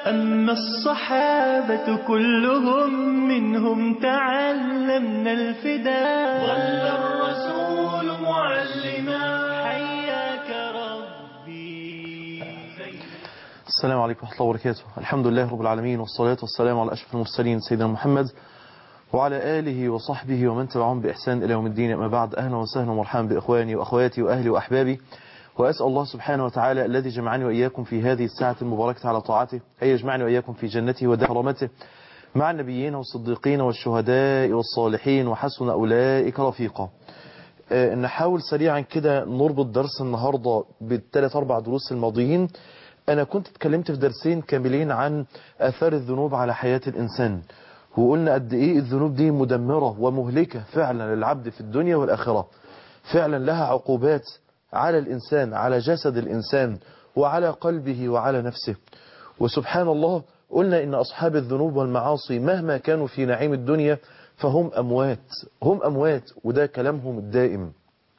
أما الصحابة كلهم منهم تعلمنا الفداء ظل الرسول معلما حياك ربي السلام عليكم ورحمة الله وبركاته الحمد لله رب العالمين والصلاة والسلام على أشرف المرسلين سيدنا محمد وعلى آله وصحبه ومن تبعهم بإحسان إلى يوم الدين أما بعد أهلا وسهلا ومرحبا بإخواني وأخواتي وأهلي وأحبابي وأسأل الله سبحانه وتعالى الذي جمعني وإياكم في هذه الساعة المباركة على طاعته أن يجمعني وإياكم في جنته ودار مع النبيين والصديقين والشهداء والصالحين وحسن أولئك رفيقا آه، نحاول سريعا كده نربط درس النهاردة بالثلاث أربع دروس الماضيين أنا كنت اتكلمت في درسين كاملين عن أثار الذنوب على حياة الإنسان وقلنا قد إيه الذنوب دي مدمرة ومهلكة فعلا للعبد في الدنيا والآخرة فعلا لها عقوبات على الإنسان على جسد الإنسان وعلى قلبه وعلى نفسه وسبحان الله قلنا إن أصحاب الذنوب والمعاصي مهما كانوا في نعيم الدنيا فهم أموات هم أموات وده كلامهم الدائم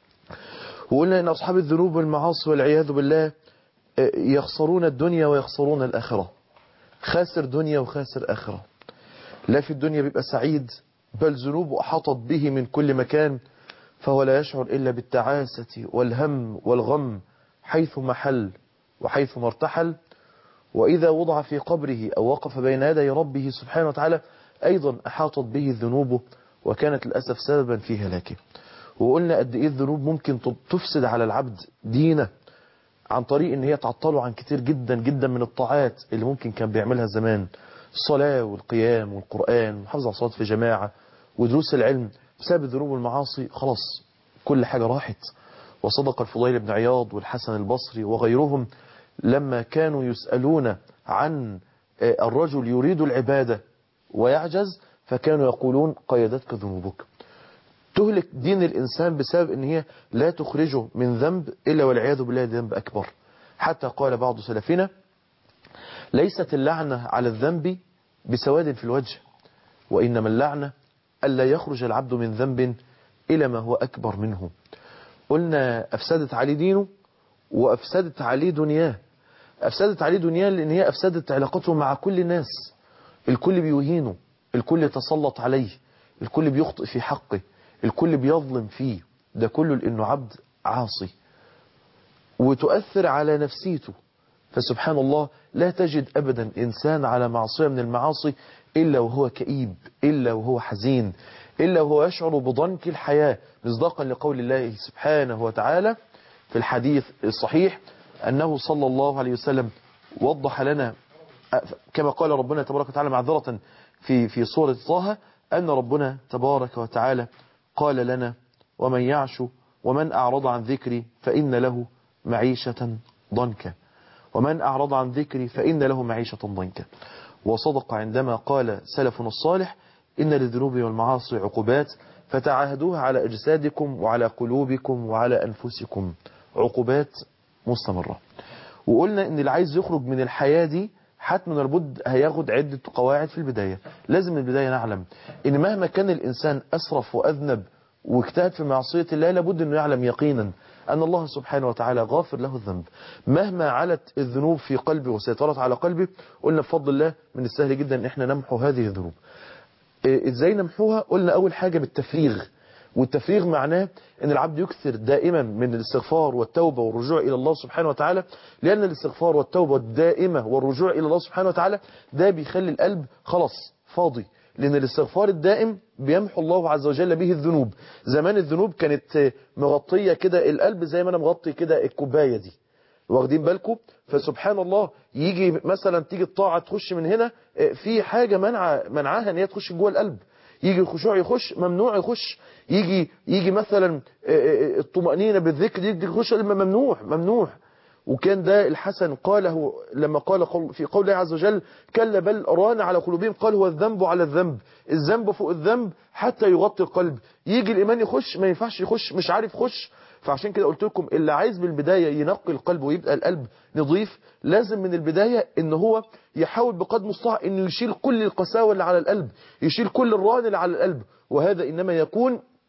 وقلنا إن أصحاب الذنوب والمعاصي والعياذ بالله آه، يخسرون الدنيا ويخسرون الآخرة خاسر دنيا وخاسر آخرة لا في الدنيا بيبقى سعيد بل ذنوبه أحاطت به من كل مكان فهو لا يشعر إلا بالتعاسة والهم والغم حيث محل وحيث ما ارتحل وإذا وضع في قبره أو وقف بين يدي ربه سبحانه وتعالى أيضا أحاطت به ذنوبه وكانت للأسف سببا في هلاكه وقلنا قد إيه الذنوب ممكن تفسد على العبد دينه عن طريق ان هي تعطله عن كتير جدا جدا من الطاعات اللي ممكن كان بيعملها زمان الصلاة والقيام والقرآن وحفظ على الصلاة في جماعة ودروس العلم بسبب الذنوب والمعاصي خلاص كل حاجة راحت وصدق الفضيل بن عياض والحسن البصري وغيرهم لما كانوا يسألون عن آه، الرجل يريد العبادة ويعجز فكانوا يقولون قيدتك ذنوبك تهلك دين الإنسان بسبب ان هي لا تخرجه من ذنب إلا والعياذ بالله ذنب أكبر حتى قال بعض سلفنا ليست اللعنة على الذنب بسواد في الوجه وإنما اللعنة ألا يخرج العبد من ذنب إلى ما هو أكبر منه قلنا أفسدت عليه دينه وأفسدت عليه دنياه أفسدت عليه دنياه لأن هي أفسدت علاقته مع كل الناس الكل بيهينه الكل يتسلط عليه الكل بيخطئ في حقه الكل بيظلم فيه ده كله لأنه عبد عاصي وتؤثر على نفسيته فسبحان الله لا تجد أبدا إنسان على معصية من المعاصي إلا وهو كئيب إلا وهو حزين إلا وهو يشعر بضنك الحياة مصداقا لقول الله سبحانه وتعالى في الحديث الصحيح أنه صلى الله عليه وسلم وضح لنا كما قال ربنا تبارك وتعالى معذرة في في سورة طه أن ربنا تبارك وتعالى قال لنا ومن يعش ومن أعرض عن ذكري فإن له معيشة ضنكا ومن أعرض عن ذكري فإن له معيشة ضنكا وصدق عندما قال سلفنا الصالح إن للذنوب والمعاصي عقوبات فتعاهدوها على أجسادكم وعلى قلوبكم وعلى أنفسكم عقوبات مستمرة وقلنا إن اللي عايز يخرج من الحياة دي حتما لابد هياخد عدة قواعد في البداية لازم من البداية نعلم إن مهما كان الإنسان أسرف وأذنب واجتهد في معصية الله لابد أنه يعلم يقينا أن الله سبحانه وتعالى غافر له الذنب مهما علت الذنوب في قلبه وسيطرت على قلبه قلنا بفضل الله من السهل جدا أن احنا نمحو هذه الذنوب إيه ازاي نمحوها قلنا أول حاجة بالتفريغ والتفريغ معناه ان العبد يكثر دائما من الاستغفار والتوبة والرجوع الى الله سبحانه وتعالى لان الاستغفار والتوبة الدائمة والرجوع الى الله سبحانه وتعالى ده بيخلي القلب خلاص فاضي لان الاستغفار الدائم بيمحو الله عز وجل به الذنوب زمان الذنوب كانت مغطية كده القلب زي ما انا مغطي كده الكوباية دي واخدين بالكم فسبحان الله يجي مثلا تيجي الطاعة تخش من هنا في حاجة منع منعها ان هي تخش جوه القلب يجي الخشوع يخش ممنوع يخش يجي يجي مثلا الطمأنينة بالذكر يجي يخش ممنوع ممنوع وكان ده الحسن قاله لما قال في قول الله عز وجل كلا بل ران على قلوبهم قال هو الذنب على الذنب الذنب فوق الذنب حتى يغطي القلب يجي الإيمان يخش ما ينفعش يخش مش عارف يخش فعشان كده قلت لكم اللي عايز من البداية ينقي القلب ويبقى القلب نظيف لازم من البداية ان هو يحاول بقدر المستطاع انه يشيل كل القساوة اللي على القلب يشيل كل الران اللي على القلب وهذا انما يكون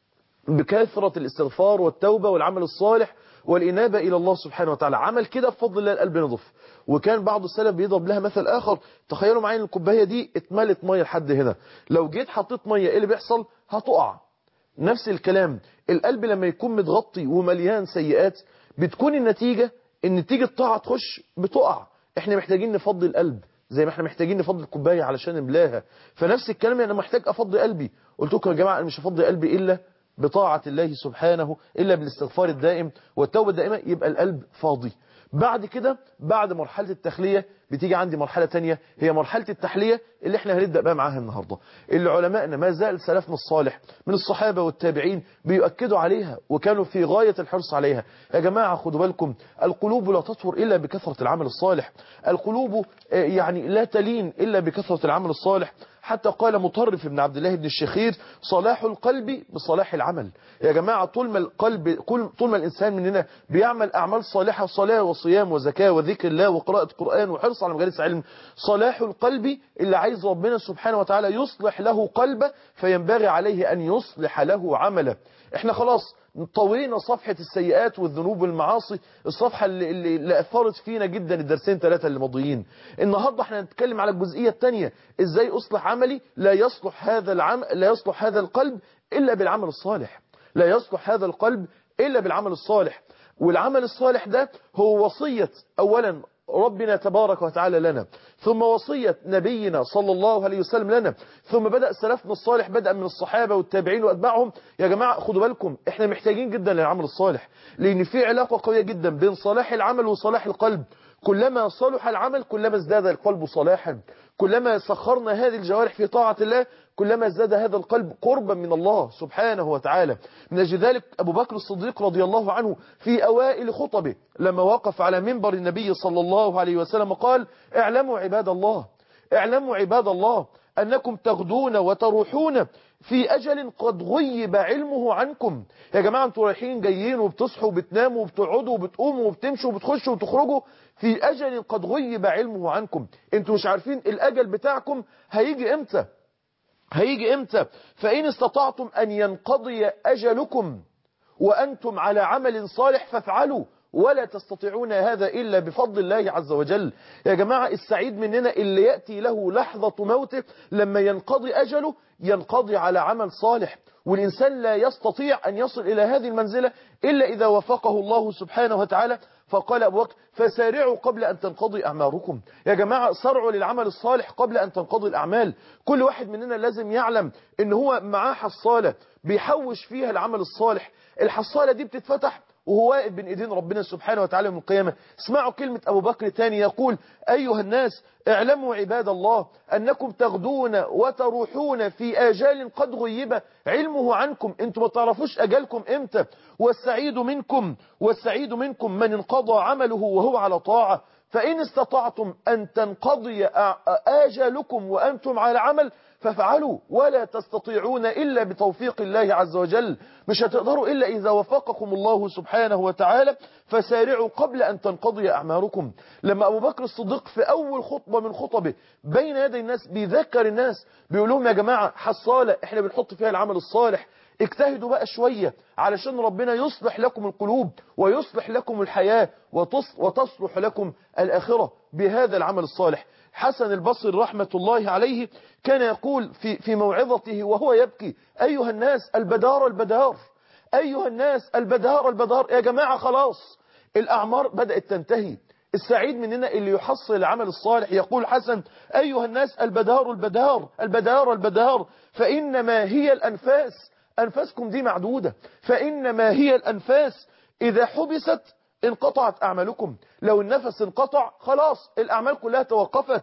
بكثرة الاستغفار والتوبة والعمل الصالح والإنابة إلى الله سبحانه وتعالى عمل كده بفضل الله القلب نضف وكان بعض السلف بيضرب لها مثل آخر تخيلوا معايا الكوبايه دي اتملت مية لحد هنا لو جيت حطيت مية ايه اللي بيحصل هتقع نفس الكلام القلب لما يكون متغطي ومليان سيئات بتكون النتيجة ان تيجي الطاعة تخش بتقع احنا محتاجين نفضي القلب زي ما احنا محتاجين نفضي الكوبايه علشان نملاها فنفس الكلام انا محتاج افضي قلبي قلت لكم يا جماعه انا مش هفضي قلبي الا بطاعة الله سبحانه إلا بالاستغفار الدائم والتوبة الدائمة يبقى القلب فاضي بعد كده بعد مرحلة التخلية بتيجي عندي مرحلة تانية هي مرحلة التحلية اللي احنا هنبدأ بقى معاها النهاردة اللي علمائنا ما زال سلفنا الصالح من الصحابة والتابعين بيؤكدوا عليها وكانوا في غاية الحرص عليها يا جماعة خدوا بالكم القلوب لا تطهر إلا بكثرة العمل الصالح القلوب يعني لا تلين إلا بكثرة العمل الصالح حتى قال مطرف بن عبد الله بن الشخير صلاح القلب بصلاح العمل يا جماعة طول ما القلب طول ما الإنسان مننا بيعمل أعمال صالحة صلاة وصيام وزكاة وذكر الله وقراءة قرآن وحرص على مجالس علم صلاح القلب اللي عايز ربنا سبحانه وتعالى يصلح له قلبه فينبغي عليه أن يصلح له عمله احنا خلاص طوينا صفحة السيئات والذنوب والمعاصي الصفحة اللي, اللي, اللي أثرت فينا جدا الدرسين ثلاثة اللي ماضيين النهاردة احنا هنتكلم على الجزئية الثانية ازاي اصلح عملي لا يصلح هذا العمل لا يصلح هذا القلب إلا بالعمل الصالح لا يصلح هذا القلب إلا بالعمل الصالح والعمل الصالح ده هو وصية أولا ربنا تبارك وتعالى لنا ثم وصية نبينا صلى الله عليه وسلم لنا ثم بدأ سلفنا الصالح بدأ من الصحابة والتابعين وأتباعهم يا جماعة خدوا بالكم احنا محتاجين جدا للعمل الصالح لأن في علاقة قوية جدا بين صلاح العمل وصلاح القلب كلما صلح العمل كلما ازداد القلب صلاحا كلما سخرنا هذه الجوارح في طاعة الله كلما ازداد هذا القلب قربا من الله سبحانه وتعالى من أجل ذلك أبو بكر الصديق رضي الله عنه في أوائل خطبه لما وقف على منبر النبي صلى الله عليه وسلم قال اعلموا عباد الله اعلموا عباد الله أنكم تغدون وتروحون في أجل قد غيب علمه عنكم يا جماعة انتوا رايحين جايين وبتصحوا وبتناموا وبتقعدوا وبتقوموا وبتمشوا وبتخشوا وتخرجوا في أجل قد غيب علمه عنكم انتوا مش عارفين الأجل بتاعكم هيجي امتى هيجي امتى فإن استطعتم أن ينقضي أجلكم وأنتم على عمل صالح فافعلوا ولا تستطيعون هذا إلا بفضل الله عز وجل يا جماعة السعيد مننا اللي يأتي له لحظة موته لما ينقضي أجله ينقضي على عمل صالح والإنسان لا يستطيع أن يصل إلى هذه المنزلة إلا إذا وفقه الله سبحانه وتعالى فقال أبو بكر فسارعوا قبل أن تنقضي أعماركم يا جماعة سرعوا للعمل الصالح قبل أن تنقضي الأعمال كل واحد مننا لازم يعلم إن هو معاه حصالة بيحوش فيها العمل الصالح الحصالة دي بتتفتح وهو واقف بين ايدين ربنا سبحانه وتعالى يوم القيامة اسمعوا كلمة أبو بكر تاني يقول أيها الناس اعلموا عباد الله أنكم تغدون وتروحون في آجال قد غيب علمه عنكم انتم ما تعرفوش أجالكم امتى والسعيد منكم والسعيد منكم من انقضى عمله وهو على طاعة فإن استطعتم أن تنقضي آجالكم وأنتم على عمل فافعلوا ولا تستطيعون إلا بتوفيق الله عز وجل مش هتقدروا إلا إذا وفقكم الله سبحانه وتعالى فسارعوا قبل أن تنقضي أعماركم لما أبو بكر الصديق في أول خطبة من خطبه بين يدي الناس بيذكر الناس بيقول لهم يا جماعة حصالة احنا بنحط فيها العمل الصالح اجتهدوا بقى شوية علشان ربنا يصلح لكم القلوب ويصلح لكم الحياة وتصلح لكم الآخرة بهذا العمل الصالح حسن البصري رحمة الله عليه كان يقول في, في موعظته وهو يبكي أيها الناس البدار البدار أيها الناس البدار البدار يا جماعة خلاص الأعمار بدأت تنتهي السعيد مننا اللي يحصل العمل الصالح يقول حسن أيها الناس البدار البدار البدار البدار فإنما هي الأنفاس أنفاسكم دي معدودة فإنما هي الأنفاس إذا حبست انقطعت أعمالكم لو النفس انقطع خلاص الأعمال كلها توقفت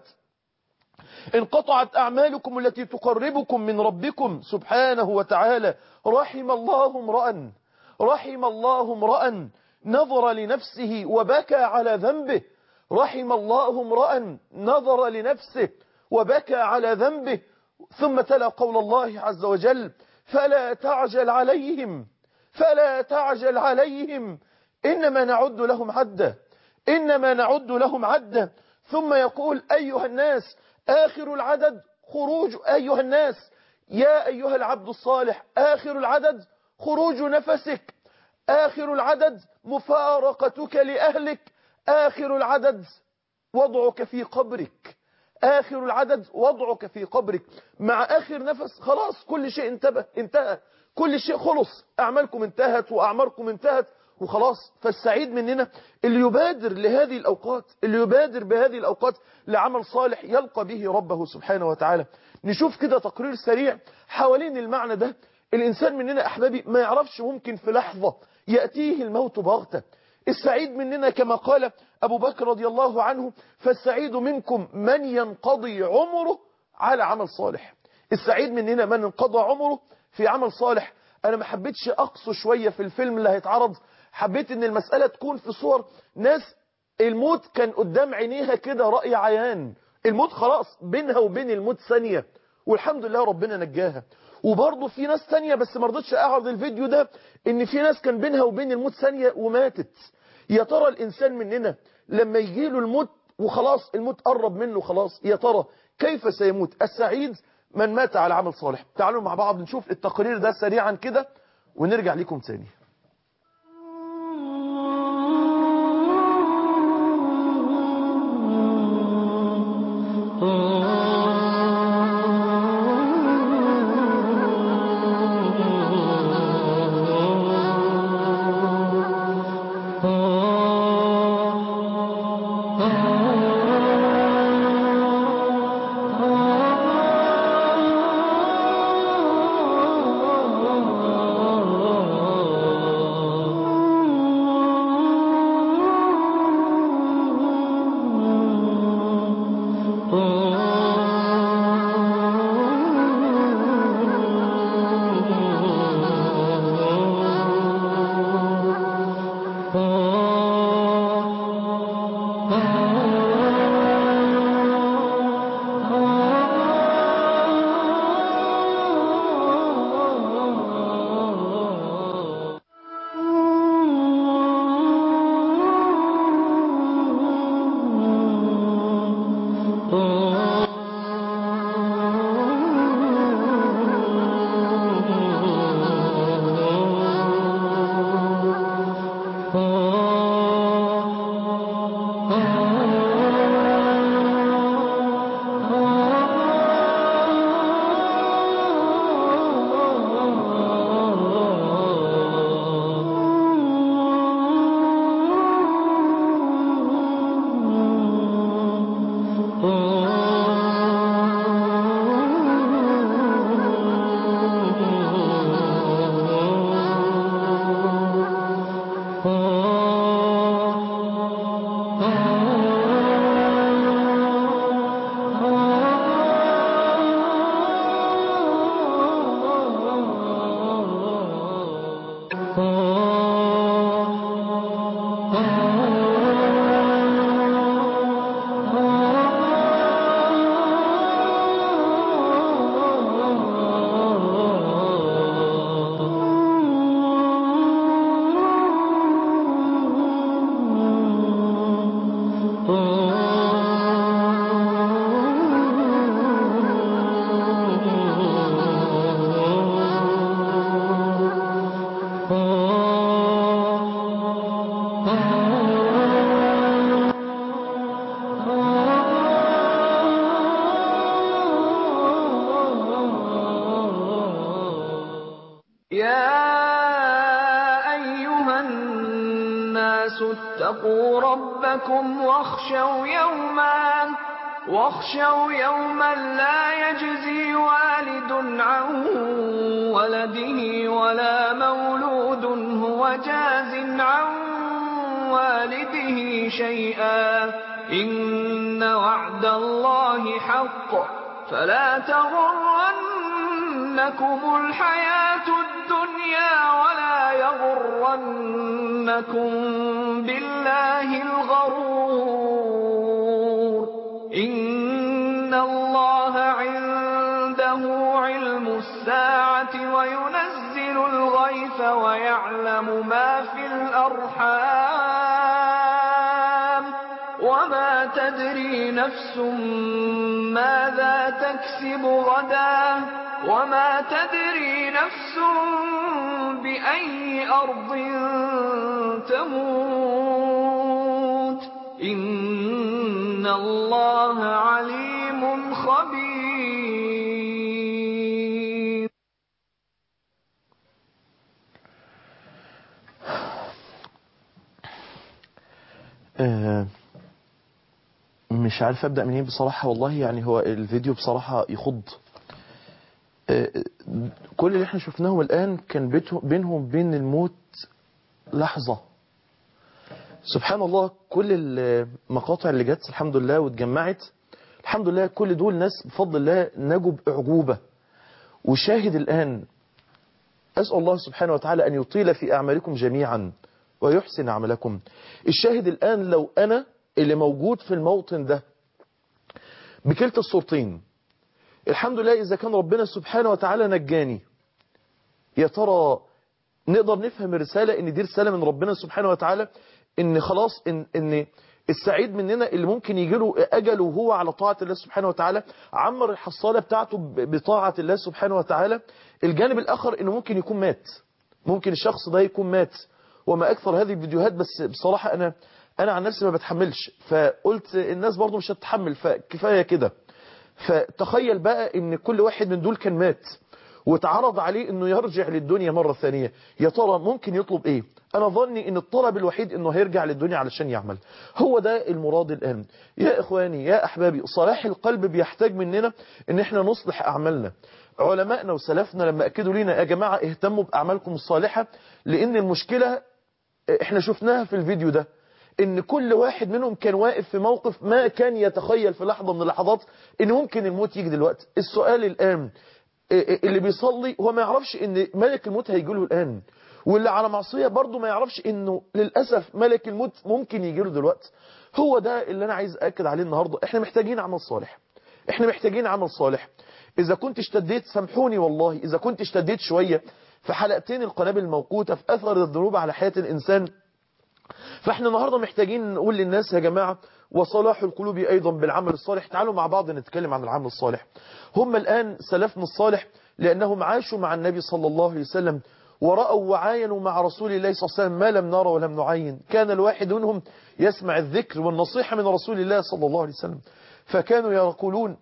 انقطعت أعمالكم التي تقربكم من ربكم سبحانه وتعالى رحم الله امرأ رحم الله امرأ نظر لنفسه وبكى على ذنبه رحم الله امرأ نظر لنفسه وبكى على ذنبه ثم تلا قول الله عز وجل فلا تعجل عليهم فلا تعجل عليهم إنما نعد لهم عدا إنما نعد لهم عدا ثم يقول أيها الناس آخر العدد خروج أيها الناس يا أيها العبد الصالح آخر العدد خروج نفسك آخر العدد مفارقتك لأهلك آخر العدد وضعك في قبرك آخر العدد وضعك في قبرك مع آخر نفس خلاص كل شيء انتبه انتهى كل شيء خلص أعمالكم انتهت وأعماركم انتهت وخلاص فالسعيد مننا اللي يبادر لهذه الأوقات اللي يبادر بهذه الأوقات لعمل صالح يلقى به ربه سبحانه وتعالى نشوف كده تقرير سريع حوالين المعنى ده الإنسان مننا أحبابي ما يعرفش ممكن في لحظة يأتيه الموت بغتة السعيد مننا كما قال أبو بكر رضي الله عنه فالسعيد منكم من ينقضي عمره على عمل صالح السعيد مننا من انقضى عمره في عمل صالح أنا ما حبيتش أقصو شوية في الفيلم اللي هيتعرض حبيت ان المسألة تكون في صور ناس الموت كان قدام عينيها كده رأي عيان الموت خلاص بينها وبين الموت ثانية والحمد لله ربنا نجاها وبرضه في ناس تانية بس ما رضيتش اعرض الفيديو ده ان في ناس كان بينها وبين الموت ثانية وماتت يا ترى الانسان مننا لما يجيله الموت وخلاص الموت قرب منه خلاص يا ترى كيف سيموت السعيد من مات على عمل صالح تعالوا مع بعض نشوف التقرير ده سريعا كده ونرجع لكم تاني اتقوا ربكم واخشوا يوما واخشوا يوما لا يجزي والد عن ولده ولا مولود هو جاز عن والده شيئا إن وعد الله حق فلا تغرنكم الحياة الدنيا ولا يغرنكم بالله الغرور إن الله عنده علم الساعة وينزل الغيث ويعلم ما في الأرحام وما تدري نفس ماذا تكسب غدا وما تدري نفس بأي أرض تموت إن الله عليم خبير آه، مش عارف ابدا منين بصراحه والله يعني هو الفيديو بصراحه يخض آه، كل اللي احنا شفناه الان كان بيته- بينهم بين الموت لحظه سبحان الله كل المقاطع اللي جت الحمد لله واتجمعت الحمد لله كل دول ناس بفضل الله نجوا باعجوبه وشاهد الان أسأل الله سبحانه وتعالى أن يطيل في أعمالكم جميعا ويحسن عملكم الشاهد الآن لو أنا اللي موجود في الموطن ده بكلتا الصورتين الحمد لله إذا كان ربنا سبحانه وتعالى نجاني يا ترى نقدر نفهم الرسالة ان دي رسالة من ربنا سبحانه وتعالى ان خلاص ان, إن السعيد مننا اللي ممكن يجي له أجله وهو على طاعة الله سبحانه وتعالى عمر الحصالة بتاعته ب- بطاعة الله سبحانه وتعالى الجانب الآخر انه ممكن يكون مات ممكن الشخص ده يكون مات وما أكثر هذه الفيديوهات بس بصراحة أنا أنا عن نفسي ما بتحملش فقلت الناس برضو مش هتتحمل فكفاية كده فتخيل بقى ان كل واحد من دول كان مات واتعرض عليه انه يرجع للدنيا مرة ثانية يا ترى ممكن يطلب ايه انا ظني ان الطلب الوحيد انه هيرجع للدنيا علشان يعمل هو ده المراد الان يا اخواني يا احبابي صلاح القلب بيحتاج مننا ان احنا نصلح اعمالنا علمائنا وسلفنا لما اكدوا لنا يا جماعة اهتموا باعمالكم الصالحة لان المشكلة احنا شفناها في الفيديو ده ان كل واحد منهم كان واقف في موقف ما كان يتخيل في لحظة من اللحظات ان ممكن الموت يجي دلوقتي السؤال الان اللي بيصلي هو ما يعرفش ان ملك الموت هيجيله الان واللي على معصية برضه ما يعرفش انه للأسف ملك الموت ممكن يجيله دلوقتي هو ده اللي انا عايز اكد عليه النهاردة احنا محتاجين عمل صالح احنا محتاجين عمل صالح اذا كنت اشتديت سامحوني والله اذا كنت اشتديت شوية في حلقتين القنابل الموقوتة في اثر الذنوب على حياة الانسان فاحنا النهاردة محتاجين نقول للناس يا جماعة وصلاح القلوب أيضا بالعمل الصالح تعالوا مع بعض نتكلم عن العمل الصالح هم الآن سلفنا الصالح لأنهم عاشوا مع النبي صلى الله عليه وسلم ورأوا وعاينوا مع رسول الله صلى الله عليه وسلم ما لم نرى ولم نعين كان الواحد منهم يسمع الذكر والنصيحة من رسول الله صلى الله عليه وسلم فكانوا يقولون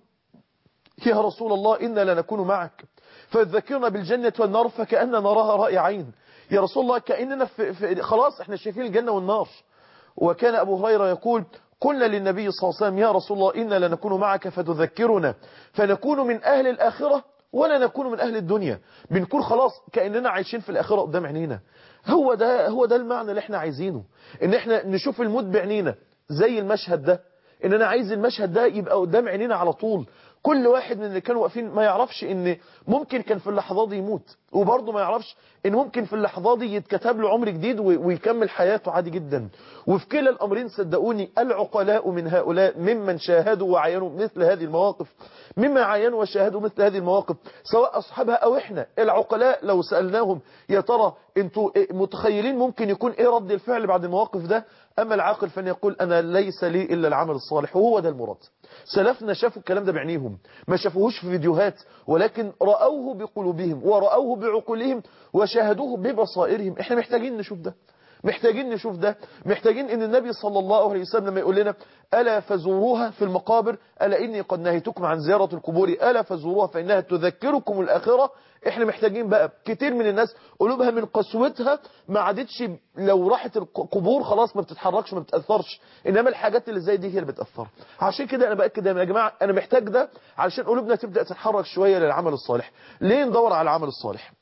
يا رسول الله إنا لنكون معك فذكرنا بالجنة والنار فكأننا نراها رأي عين يا رسول الله كأننا في في خلاص احنا شايفين الجنة والنار وكان أبو هريرة يقول قلنا للنبي صلى الله عليه وسلم يا رسول الله إنا لنكون معك فتذكرنا فنكون من أهل الآخرة ولا نكون من أهل الدنيا بنكون خلاص كأننا عايشين في الآخرة قدام عينينا هو ده هو ده المعنى اللي احنا عايزينه ان احنا نشوف الموت بعينينا زي المشهد ده ان انا عايز المشهد ده يبقى قدام عينينا على طول كل واحد من اللي كانوا واقفين ما يعرفش ان ممكن كان في اللحظات دي يموت وبرضه ما يعرفش ان ممكن في اللحظات دي يتكتب له عمر جديد ويكمل حياته عادي جدا وفي كلا الامرين صدقوني العقلاء من هؤلاء ممن شاهدوا وعاينوا مثل هذه المواقف مما عاينوا وشاهدوا مثل هذه المواقف سواء اصحابها او احنا العقلاء لو سألناهم يا ترى انتوا متخيلين ممكن يكون ايه رد الفعل بعد المواقف ده اما العاقل فان يقول انا ليس لي الا العمل الصالح وهو ده المراد سلفنا شافوا الكلام ده بعينيهم ما شافوهوش في فيديوهات ولكن رأوه بقلوبهم ورأوه بعقولهم وشاهدوه ببصائرهم احنا محتاجين نشوف ده محتاجين نشوف ده محتاجين ان النبي صلى الله عليه وسلم لما يقول لنا ألا فزوروها في المقابر ألا إني قد نهيتكم عن زيارة القبور ألا فزوروها فإنها تذكركم الآخرة احنا محتاجين بقى كتير من الناس قلوبها من قسوتها ما عادتش لو راحت القبور خلاص ما بتتحركش ما بتأثرش إنما الحاجات اللي زي دي هي اللي بتأثر عشان كده أنا بأكد يا جماعة أنا محتاج ده علشان قلوبنا تبدأ تتحرك شوية للعمل الصالح ليه ندور على العمل الصالح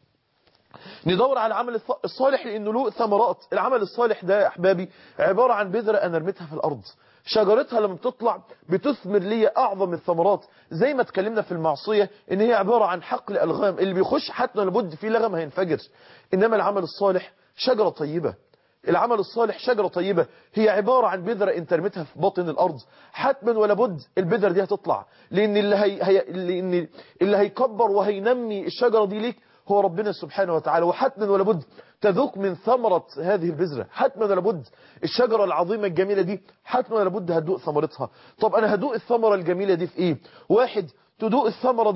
ندور على العمل الصالح لأنه له ثمرات العمل الصالح ده يا أحبابي عبارة عن بذرة أنا رميتها في الأرض شجرتها لما بتطلع بتثمر لي أعظم الثمرات زي ما اتكلمنا في المعصية إن هي عبارة عن حقل ألغام اللي بيخش حتى لابد فيه لغم هينفجر إنما العمل الصالح شجرة طيبة العمل الصالح شجرة طيبة هي عبارة عن بذرة انت رميتها في باطن الأرض حتما ولا بد البذرة دي هتطلع لأن اللي, هي... هي... لأن اللي هيكبر وهينمي الشجرة دي ليك هو ربنا سبحانه وتعالى وحتما ولا بد تذوق من ثمرة هذه البذرة حتما ولا بد الشجرة العظيمة الجميلة دي حتما ولا بد هتدوق ثمرتها طب أنا هدوق الثمرة الجميلة دي في إيه واحد تدوق الثمرة دي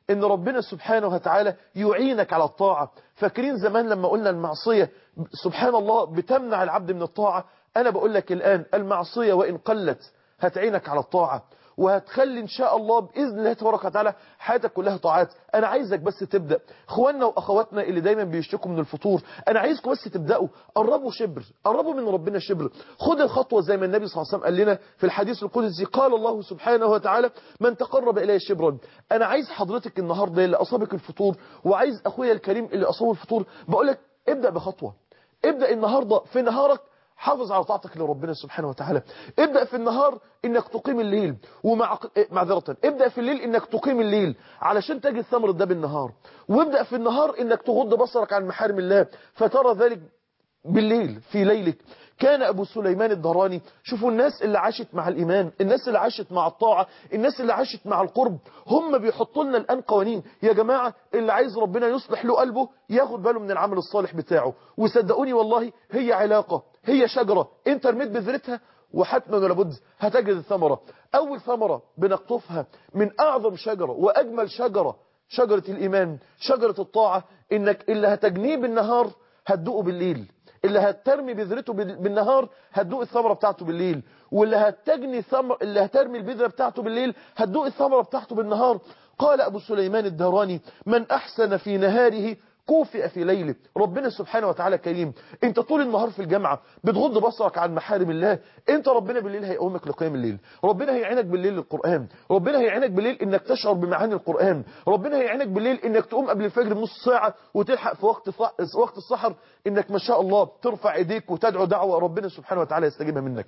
ان ربنا سبحانه وتعالى يعينك على الطاعة فاكرين زمان لما قلنا المعصية سبحان الله بتمنع العبد من الطاعة انا بقول لك الان المعصية وان قلت هتعينك على الطاعة وهتخلي ان شاء الله باذن الله تبارك وتعالى حياتك كلها طاعات انا عايزك بس تبدا اخواننا واخواتنا اللي دايما بيشتكوا من الفطور انا عايزكم بس تبداوا قربوا شبر قربوا من ربنا شبر خد الخطوه زي ما النبي صلى الله عليه وسلم قال لنا في الحديث القدسي قال الله سبحانه وتعالى من تقرب الي شبرا انا عايز حضرتك النهارده اللي اصابك الفطور وعايز اخويا الكريم اللي اصابه الفطور بقول لك ابدا بخطوه ابدا النهارده في نهارك حافظ على طاعتك لربنا سبحانه وتعالى ابدأ في النهار انك تقيم الليل ومع معذرة ابدأ في الليل انك تقيم الليل علشان تجد ثمرة ده بالنهار وابدأ في النهار انك تغض بصرك عن محارم الله فترى ذلك بالليل في ليلك كان أبو سليمان الدراني شوفوا الناس اللي عاشت مع الإيمان الناس اللي عاشت مع الطاعة الناس اللي عاشت مع القرب هم بيحطوا لنا الآن قوانين يا جماعة اللي عايز ربنا يصلح له قلبه ياخد باله من العمل الصالح بتاعه وصدقوني والله هي علاقة هي شجرة انت رميت بذرتها وحتما ولا بد هتجد الثمرة أول ثمرة بنقطفها من أعظم شجرة وأجمل شجرة شجرة الإيمان شجرة الطاعة إنك اللي هتجنيه بالنهار هتدوقه بالليل اللي هترمي بذرته بالنهار هتدوق الثمرة بتاعته بالليل واللي هتجني ثمر اللي هترمي البذرة بتاعته بالليل هتدوق الثمرة بتاعته بالنهار قال أبو سليمان الدهراني من أحسن في نهاره كوفئ في ليله ربنا سبحانه وتعالى كريم انت طول النهار في الجامعة بتغض بصرك عن محارم الله انت ربنا بالليل هيقومك لقيام الليل ربنا هيعينك بالليل للقرآن ربنا هيعينك بالليل انك تشعر بمعاني القرآن ربنا هيعينك بالليل انك تقوم قبل الفجر بنص ساعة وتلحق في وقت وقت السحر انك ما شاء الله ترفع ايديك وتدعو دعوة ربنا سبحانه وتعالى يستجيبها منك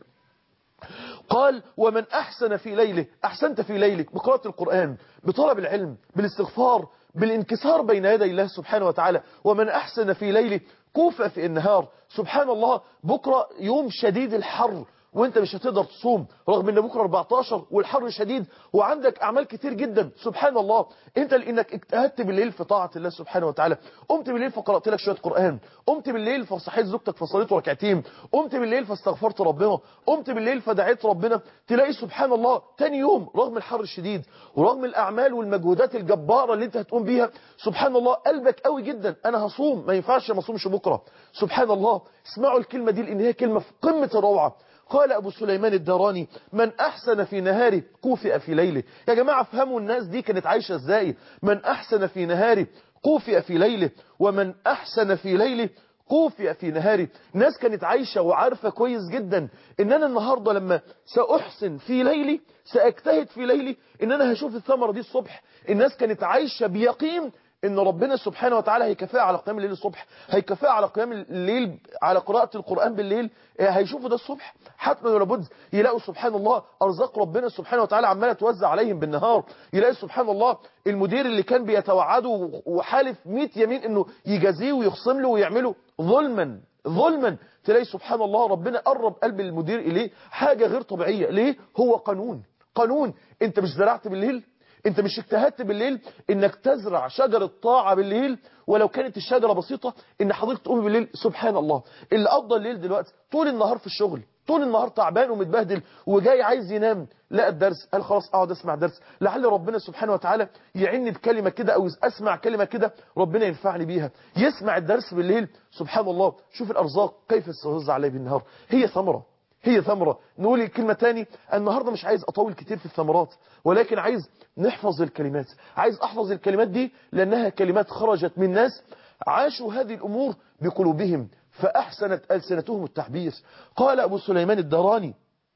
قال ومن أحسن في ليله أحسنت في ليلك بقراءة القرآن بطلب العلم بالاستغفار بالانكسار بين يدي الله سبحانه وتعالى ومن أحسن في ليله كوفة في النهار سبحان الله بكرة يوم شديد الحر وانت مش هتقدر تصوم رغم ان بكره 14 والحر شديد وعندك اعمال كتير جدا سبحان الله انت لانك اجتهدت بالليل في طاعه الله سبحانه وتعالى قمت بالليل فقرات لك شويه قران قمت بالليل فصحيت زوجتك فصليت ركعتين قمت بالليل فاستغفرت ربنا قمت بالليل فدعيت ربنا تلاقي سبحان الله تاني يوم رغم الحر الشديد ورغم الاعمال والمجهودات الجباره اللي انت هتقوم بيها سبحان الله قلبك قوي جدا انا هصوم ما ينفعش ما اصومش بكره سبحان الله اسمعوا الكلمه دي لان هي كلمه في قمه الروعه قال أبو سليمان الدراني من أحسن في نهاره كوفئ في ليله يا جماعة افهموا الناس دي كانت عايشة ازاي من أحسن في نهاره كوفئ في ليله ومن أحسن في ليله كوفئ في نهاره ناس كانت عايشة وعارفة كويس جدا ان انا النهاردة لما سأحسن في ليلي سأجتهد في ليلي ان انا هشوف الثمرة دي الصبح الناس كانت عايشة بيقين ان ربنا سبحانه وتعالى هيكافئها على قيام الليل الصبح هيكافئها على قيام الليل على قراءة القرآن بالليل هيشوفوا ده الصبح حتما ولا بد يلاقوا سبحان الله ارزاق ربنا سبحانه وتعالى عماله توزع عليهم بالنهار يلاقي سبحان الله المدير اللي كان بيتوعده وحالف 100 يمين انه يجازيه ويخصم له ويعمله ظلما ظلما تلاقي سبحان الله ربنا قرب قلب المدير اليه حاجة غير طبيعية ليه هو قانون قانون انت مش زرعت بالليل انت مش اجتهدت بالليل انك تزرع شجرة طاعة بالليل ولو كانت الشجرة بسيطة ان حضرتك تقوم بالليل سبحان الله اللي قضى الليل دلوقتي طول النهار في الشغل طول النهار تعبان ومتبهدل وجاي عايز ينام لقى الدرس قال خلاص اقعد اسمع درس لعل ربنا سبحانه وتعالى يعني بكلمة كده او اسمع كلمة كده ربنا ينفعني بيها يسمع الدرس بالليل سبحان الله شوف الارزاق كيف استوزع عليه بالنهار هي ثمرة هي ثمرة نقول الكلمة تاني النهاردة مش عايز أطول كتير في الثمرات ولكن عايز نحفظ الكلمات عايز أحفظ الكلمات دي لأنها كلمات خرجت من ناس عاشوا هذه الأمور بقلوبهم فأحسنت ألسنتهم التعبير قال أبو سليمان الدراني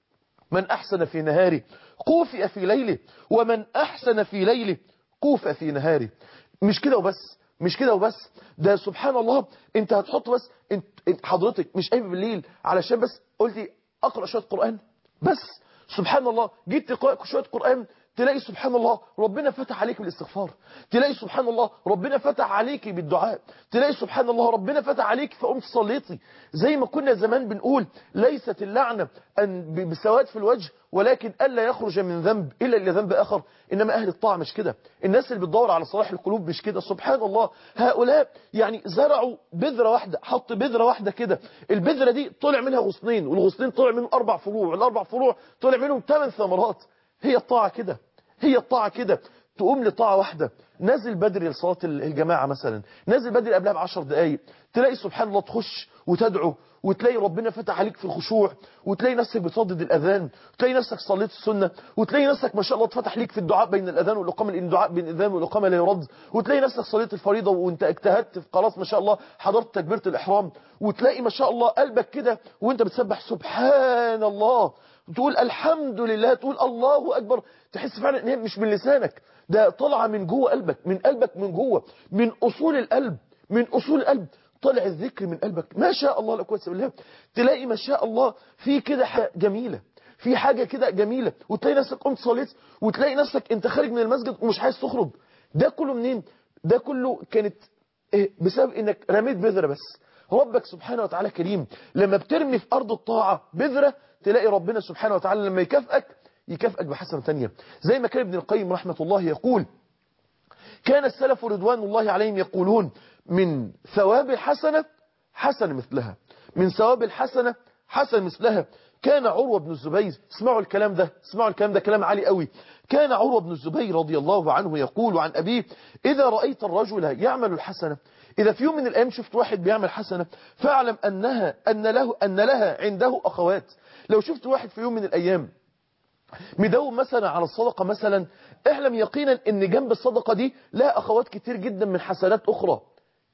من أحسن في نهاره كوفئ في ليله ومن أحسن في ليله كوفئ في نهاره مش كده وبس مش كده وبس ده سبحان الله انت هتحط بس انت حضرتك مش قايم بالليل علشان بس قلتي اقرا شويه قران بس سبحان الله جيت تقرا شويه قران تلاقي سبحان الله ربنا فتح عليك بالاستغفار تلاقي سبحان الله ربنا فتح عليك بالدعاء تلاقي سبحان الله ربنا فتح عليك فقمت صليتي زي ما كنا زمان بنقول ليست اللعنة أن بسواد في الوجه ولكن ألا يخرج من ذنب إلا إلى ذنب آخر إنما أهل الطاعة مش كده الناس اللي بتدور على صلاح القلوب مش كده سبحان الله هؤلاء يعني زرعوا بذرة واحدة حط بذرة واحدة كده البذرة دي طلع منها غصنين والغصنين طلع منهم أربع فروع والأربع فروع طلع منهم ثمان ثمرات هي الطاعة كده هي الطاعة كده تقوم لطاعة واحدة نازل بدري لصلاة الجماعة مثلا نازل بدري قبلها بعشر دقايق تلاقي سبحان الله تخش وتدعو وتلاقي ربنا فتح عليك في الخشوع وتلاقي نفسك بتردد الأذان وتلاقي نفسك صليت السنة وتلاقي نفسك ما شاء الله اتفتح ليك في الدعاء بين الأذان والإقامة لأن الدعاء بين الأذان والإقامة لا يرد وتلاقي نفسك صليت الفريضة وانت اجتهدت في خلاص ما شاء الله حضرت تكبيرة الإحرام وتلاقي ما شاء الله قلبك كده وانت بتسبح سبحان الله تقول الحمد لله تقول الله أكبر تحس فعلا ان هي مش من لسانك ده طالعه من جوه قلبك من قلبك من جوه من أصول القلب من أصول القلب طلع الذكر من قلبك ما شاء الله لا قوه الا بالله تلاقي ما شاء الله في كده حاجه جميله في حاجه كده جميله وتلاقي نفسك قمت صليت وتلاقي نفسك انت خارج من المسجد ومش عايز تخرج ده كله منين ده كله كانت إيه بسبب انك رميت بذره بس ربك سبحانه وتعالى كريم لما بترمي في ارض الطاعه بذره تلاقي ربنا سبحانه وتعالى لما يكافئك يكافئك بحسنه ثانيه زي ما كان ابن القيم رحمه الله يقول كان السلف رضوان الله عليهم يقولون من ثواب الحسنة حسن مثلها من ثواب الحسنة حسن مثلها كان عروة بن الزبير اسمعوا الكلام ده اسمعوا الكلام ده كلام عالي قوي كان عروة بن الزبير رضي الله عنه يقول عن أبيه إذا رأيت الرجل يعمل الحسنة إذا في يوم من الأيام شفت واحد بيعمل حسنة فاعلم أنها أن له أن لها عنده أخوات لو شفت واحد في يوم من الأيام مدوم مثلا على الصدقة مثلا اعلم يقينا ان جنب الصدقة دي لها اخوات كتير جدا من حسنات اخرى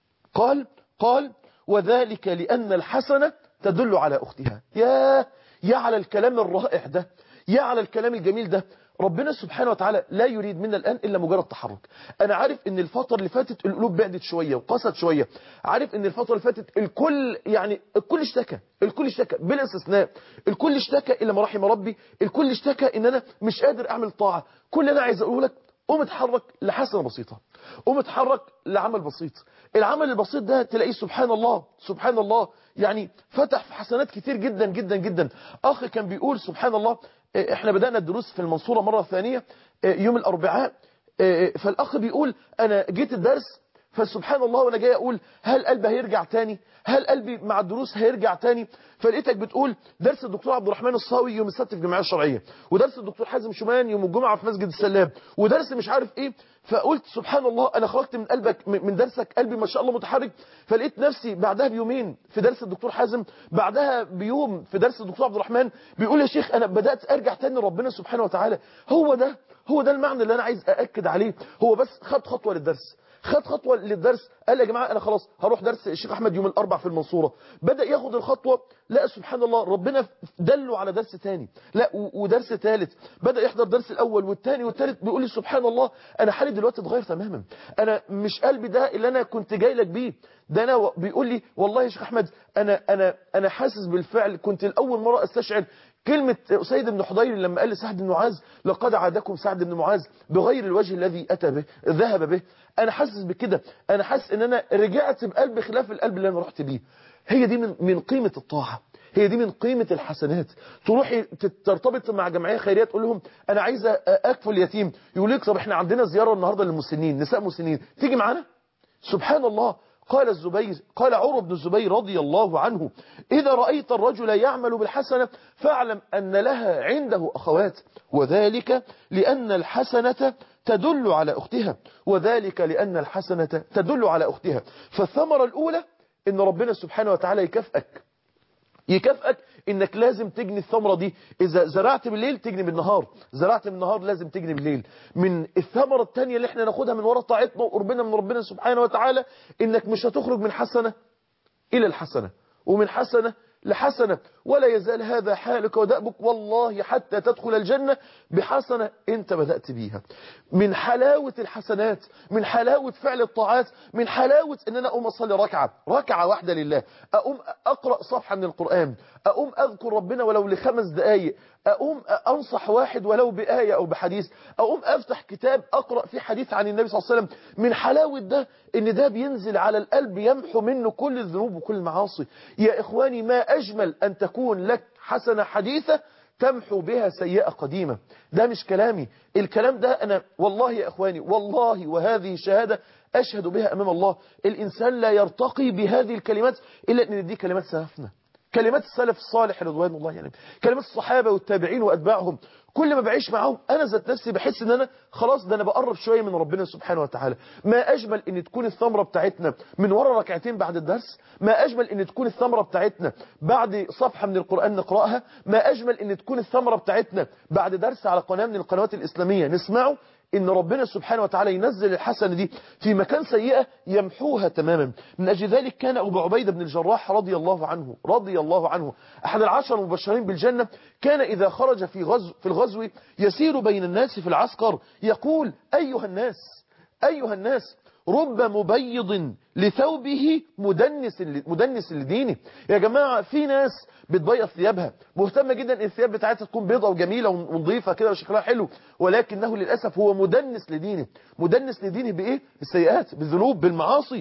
قال قال وذلك لان الحسنة تدل على اختها يا يا على الكلام الرائع ده يا على الكلام الجميل ده ربنا سبحانه وتعالى لا يريد منا الآن إلا مجرد تحرك أنا عارف إن الفترة اللي فاتت القلوب بعدت شوية وقست شوية عارف إن الفترة اللي فاتت الكل يعني الكل اشتكى الكل اشتكى بلا استثناء الكل اشتكى إلا ما رحم ربي الكل اشتكى إن أنا مش قادر أعمل طاعة كل اللي أنا عايز أقوله لك قوم اتحرك لحسنة بسيطة قوم اتحرك لعمل بسيط العمل البسيط ده تلاقيه سبحان الله سبحان الله يعني فتح في حسنات كتير جدا جدا جدا أخ كان بيقول سبحان الله احنا بدأنا الدروس في المنصورة مرة ثانية يوم الأربعاء فالأخ بيقول أنا جيت الدرس فسبحان الله وأنا جاي أقول هل قلبي هيرجع تاني هل قلبي مع الدروس هيرجع تاني فلقيتك بتقول درس الدكتور عبد الرحمن الصاوي يوم السبت في الجمعية الشرعية ودرس الدكتور حازم شومان يوم الجمعة في مسجد السلام ودرس مش عارف ايه فقلت سبحان الله انا خرجت من قلبك من درسك قلبي ما شاء الله متحرك فلقيت نفسي بعدها بيومين في درس الدكتور حازم بعدها بيوم في درس الدكتور عبد الرحمن بيقول يا شيخ انا بدأت ارجع تاني لربنا سبحانه وتعالى هو ده هو ده المعنى اللي انا عايز أأكد عليه هو بس خد خطوة للدرس خد خطوة للدرس قال يا جماعة أنا خلاص هروح درس الشيخ أحمد يوم الأربع في المنصورة بدأ ياخد الخطوة لا سبحان الله ربنا دله على درس تاني لا ودرس ثالث بدأ يحضر درس الأول والثاني والثالث بيقول لي سبحان الله أنا حالي دلوقتي اتغير تماما أنا مش قلبي ده اللي أنا كنت جاي لك بيه ده أنا بيقول لي والله يا شيخ أحمد أنا, أنا, أنا حاسس بالفعل كنت الأول مرة أستشعر كلمة سيد بن حضير لما قال لسعد بن معاذ لقد عادكم سعد بن معاذ بغير الوجه الذي أتى به ذهب به أنا حاسس بكده أنا حاسس إن أنا رجعت بقلب خلاف القلب اللي أنا رحت بيه هي دي من, من قيمة الطاعة هي دي من قيمة الحسنات تروحي ترتبط مع جمعية خيرية تقول لهم أنا عايزة أكفل يتيم يقول لك طب إحنا عندنا زيارة النهاردة للمسنين نساء مسنين تيجي معانا سبحان الله قال الزبير قال عروة بن الزبير رضي الله عنه إذا رأيت الرجل يعمل بالحسنة فاعلم أن لها عنده أخوات وذلك لأن الحسنة تدل على أختها وذلك لأن الحسنة تدل على أختها فالثمرة الأولى إن ربنا سبحانه وتعالى يكافئك يكافئك انك لازم تجني الثمرة دي اذا زرعت بالليل تجني بالنهار زرعت بالنهار لازم تجني بالليل من الثمرة التانية اللي احنا ناخدها من وراء طاعتنا وقربنا من ربنا سبحانه وتعالى انك مش هتخرج من حسنة الى الحسنة ومن حسنة لحسنة ولا يزال هذا حالك ودأبك والله حتى تدخل الجنة بحسنة انت بدأت بيها من حلاوة الحسنات من حلاوة فعل الطاعات من حلاوة ان انا اقوم اصلي ركعة ركعة واحدة لله اقوم اقرأ صفحة من القرآن اقوم اذكر ربنا ولو لخمس دقايق اقوم انصح واحد ولو بآية او بحديث اقوم افتح كتاب اقرأ فيه حديث عن النبي صلى الله عليه وسلم من حلاوة ده ان ده بينزل على القلب يمحو منه كل الذنوب وكل المعاصي يا اخواني ما اجمل ان تكون لك حسنة حديثة تمحو بها سيئة قديمة ده مش كلامي الكلام ده أنا والله يا أخواني والله وهذه شهادة أشهد بها أمام الله الإنسان لا يرتقي بهذه الكلمات إلا أن دي كلمات سلفنا كلمات السلف الصالح رضوان الله يعني كلمات الصحابة والتابعين وأتباعهم كل ما بعيش معاهم انا ذات نفسي بحس ان انا خلاص ده انا بقرب شويه من ربنا سبحانه وتعالى ما اجمل ان تكون الثمره بتاعتنا من ورا ركعتين بعد الدرس ما اجمل ان تكون الثمره بتاعتنا بعد صفحه من القران نقراها ما اجمل ان تكون الثمره بتاعتنا بعد درس على قناه من القنوات الاسلاميه نسمعه ان ربنا سبحانه وتعالى ينزل الحسنه دي في مكان سيئه يمحوها تماما من اجل ذلك كان ابو عبيده بن الجراح رضي الله عنه رضي الله عنه احد العشر المبشرين بالجنه كان اذا خرج في غزو في الغزو يسير بين الناس في العسكر يقول ايها الناس ايها الناس رب مبيض لثوبه مدنس مدنس لدينه يا جماعة في ناس بتبيض ثيابها مهتمة جدا ان الثياب بتاعتها تكون بيضة وجميلة ونظيفة كده وشكلها حلو ولكنه للأسف هو مدنس لدينه مدنس لدينه بإيه؟ بالسيئات بالذنوب بالمعاصي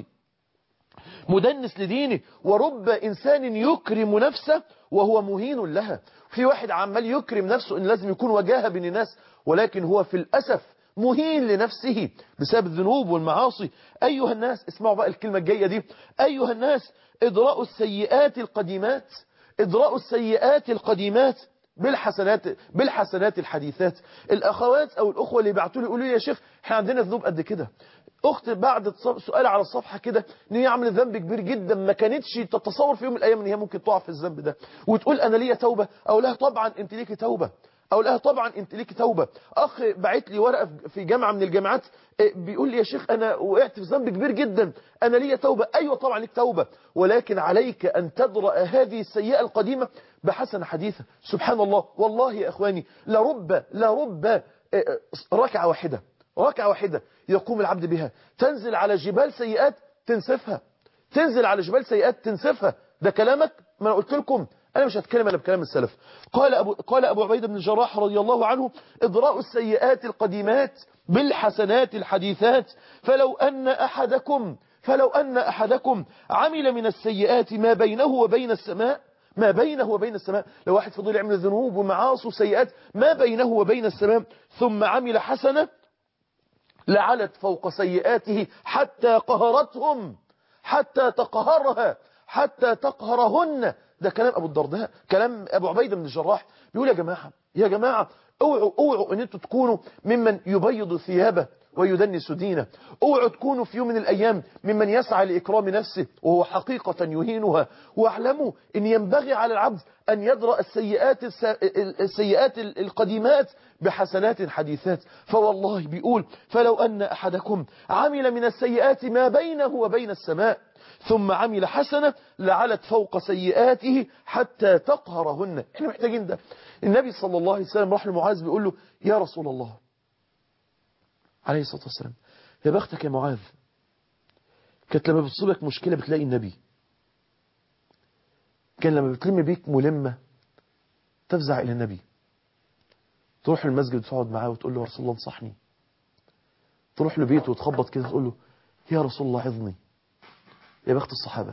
مدنس لدينه ورب إنسان يكرم نفسه وهو مهين لها في واحد عمال يكرم نفسه إن لازم يكون وجاهة بين الناس ولكن هو في الأسف مهين لنفسه بسبب الذنوب والمعاصي أيها الناس اسمعوا بقى الكلمة الجاية دي أيها الناس ادرأوا السيئات القديمات ادرأوا السيئات القديمات بالحسنات بالحسنات الحديثات الأخوات أو الأخوة اللي بعتوا لي يقولوا لي يا شيخ احنا عندنا ذنوب قد كده أخت بعد سؤال على الصفحة كده إن هي عملت ذنب كبير جدا ما كانتش تتصور في يوم من الأيام إن هي ممكن تقع في الذنب ده وتقول أنا ليا توبة أو لها طبعا أنت ليكي توبة أو لها طبعا أنت ليكي توبة أخ بعت لي ورقة في جامعة من الجامعات بيقول لي يا شيخ أنا وقعت في ذنب كبير جدا أنا ليا توبة أيوة طبعا ليك توبة ولكن عليك أن تدرأ هذه السيئة القديمة بحسنة حديثة سبحان الله والله يا أخواني لرب لرب ركعة واحدة ركعة واحدة يقوم العبد بها تنزل على جبال سيئات تنسفها تنزل على جبال سيئات تنسفها ده كلامك ما أنا قلت لكم أنا مش هتكلم أنا بكلام السلف قال أبو, قال أبو عبيدة بن الجراح رضي الله عنه إضراء السيئات القديمات بالحسنات الحديثات فلو أن أحدكم فلو أن أحدكم عمل من السيئات ما بينه وبين السماء ما بينه وبين السماء لو واحد فضل يعمل ذنوب ومعاصي وسيئات ما بينه وبين السماء ثم عمل حسنة لعلت فوق سيئاته حتى قهرتهم حتى تقهرها حتى تقهرهن ده كلام أبو الدرداء كلام أبو عبيدة بن الجراح بيقول يا جماعة يا جماعة اوعوا اوعوا ان انتوا تكونوا ممن يبيض ثيابه ويدنس دينه اوعوا تكونوا في يوم من الأيام ممن يسعى لإكرام نفسه وهو حقيقة يهينها واعلموا ان ينبغي على العبد أن يدرأ السيئات, السيئات القديمات بحسنات حديثات فوالله بيقول فلو أن أحدكم عمل من السيئات ما بينه وبين السماء ثم عمل حسنة لعلت فوق سيئاته حتى تقهرهن احنا محتاجين ده النبي صلى الله عليه وسلم راح لمعاذ بيقول له يا رسول الله عليه الصلاة والسلام يا بختك يا معاذ كانت لما بتصيبك مشكلة بتلاقي النبي كان لما بتلم بيك ملمة تفزع إلى النبي تروح المسجد وتقعد معاه وتقول له يا رسول الله انصحني تروح له بيته وتخبط كده تقول له يا رسول الله عظني يا بخت الصحابة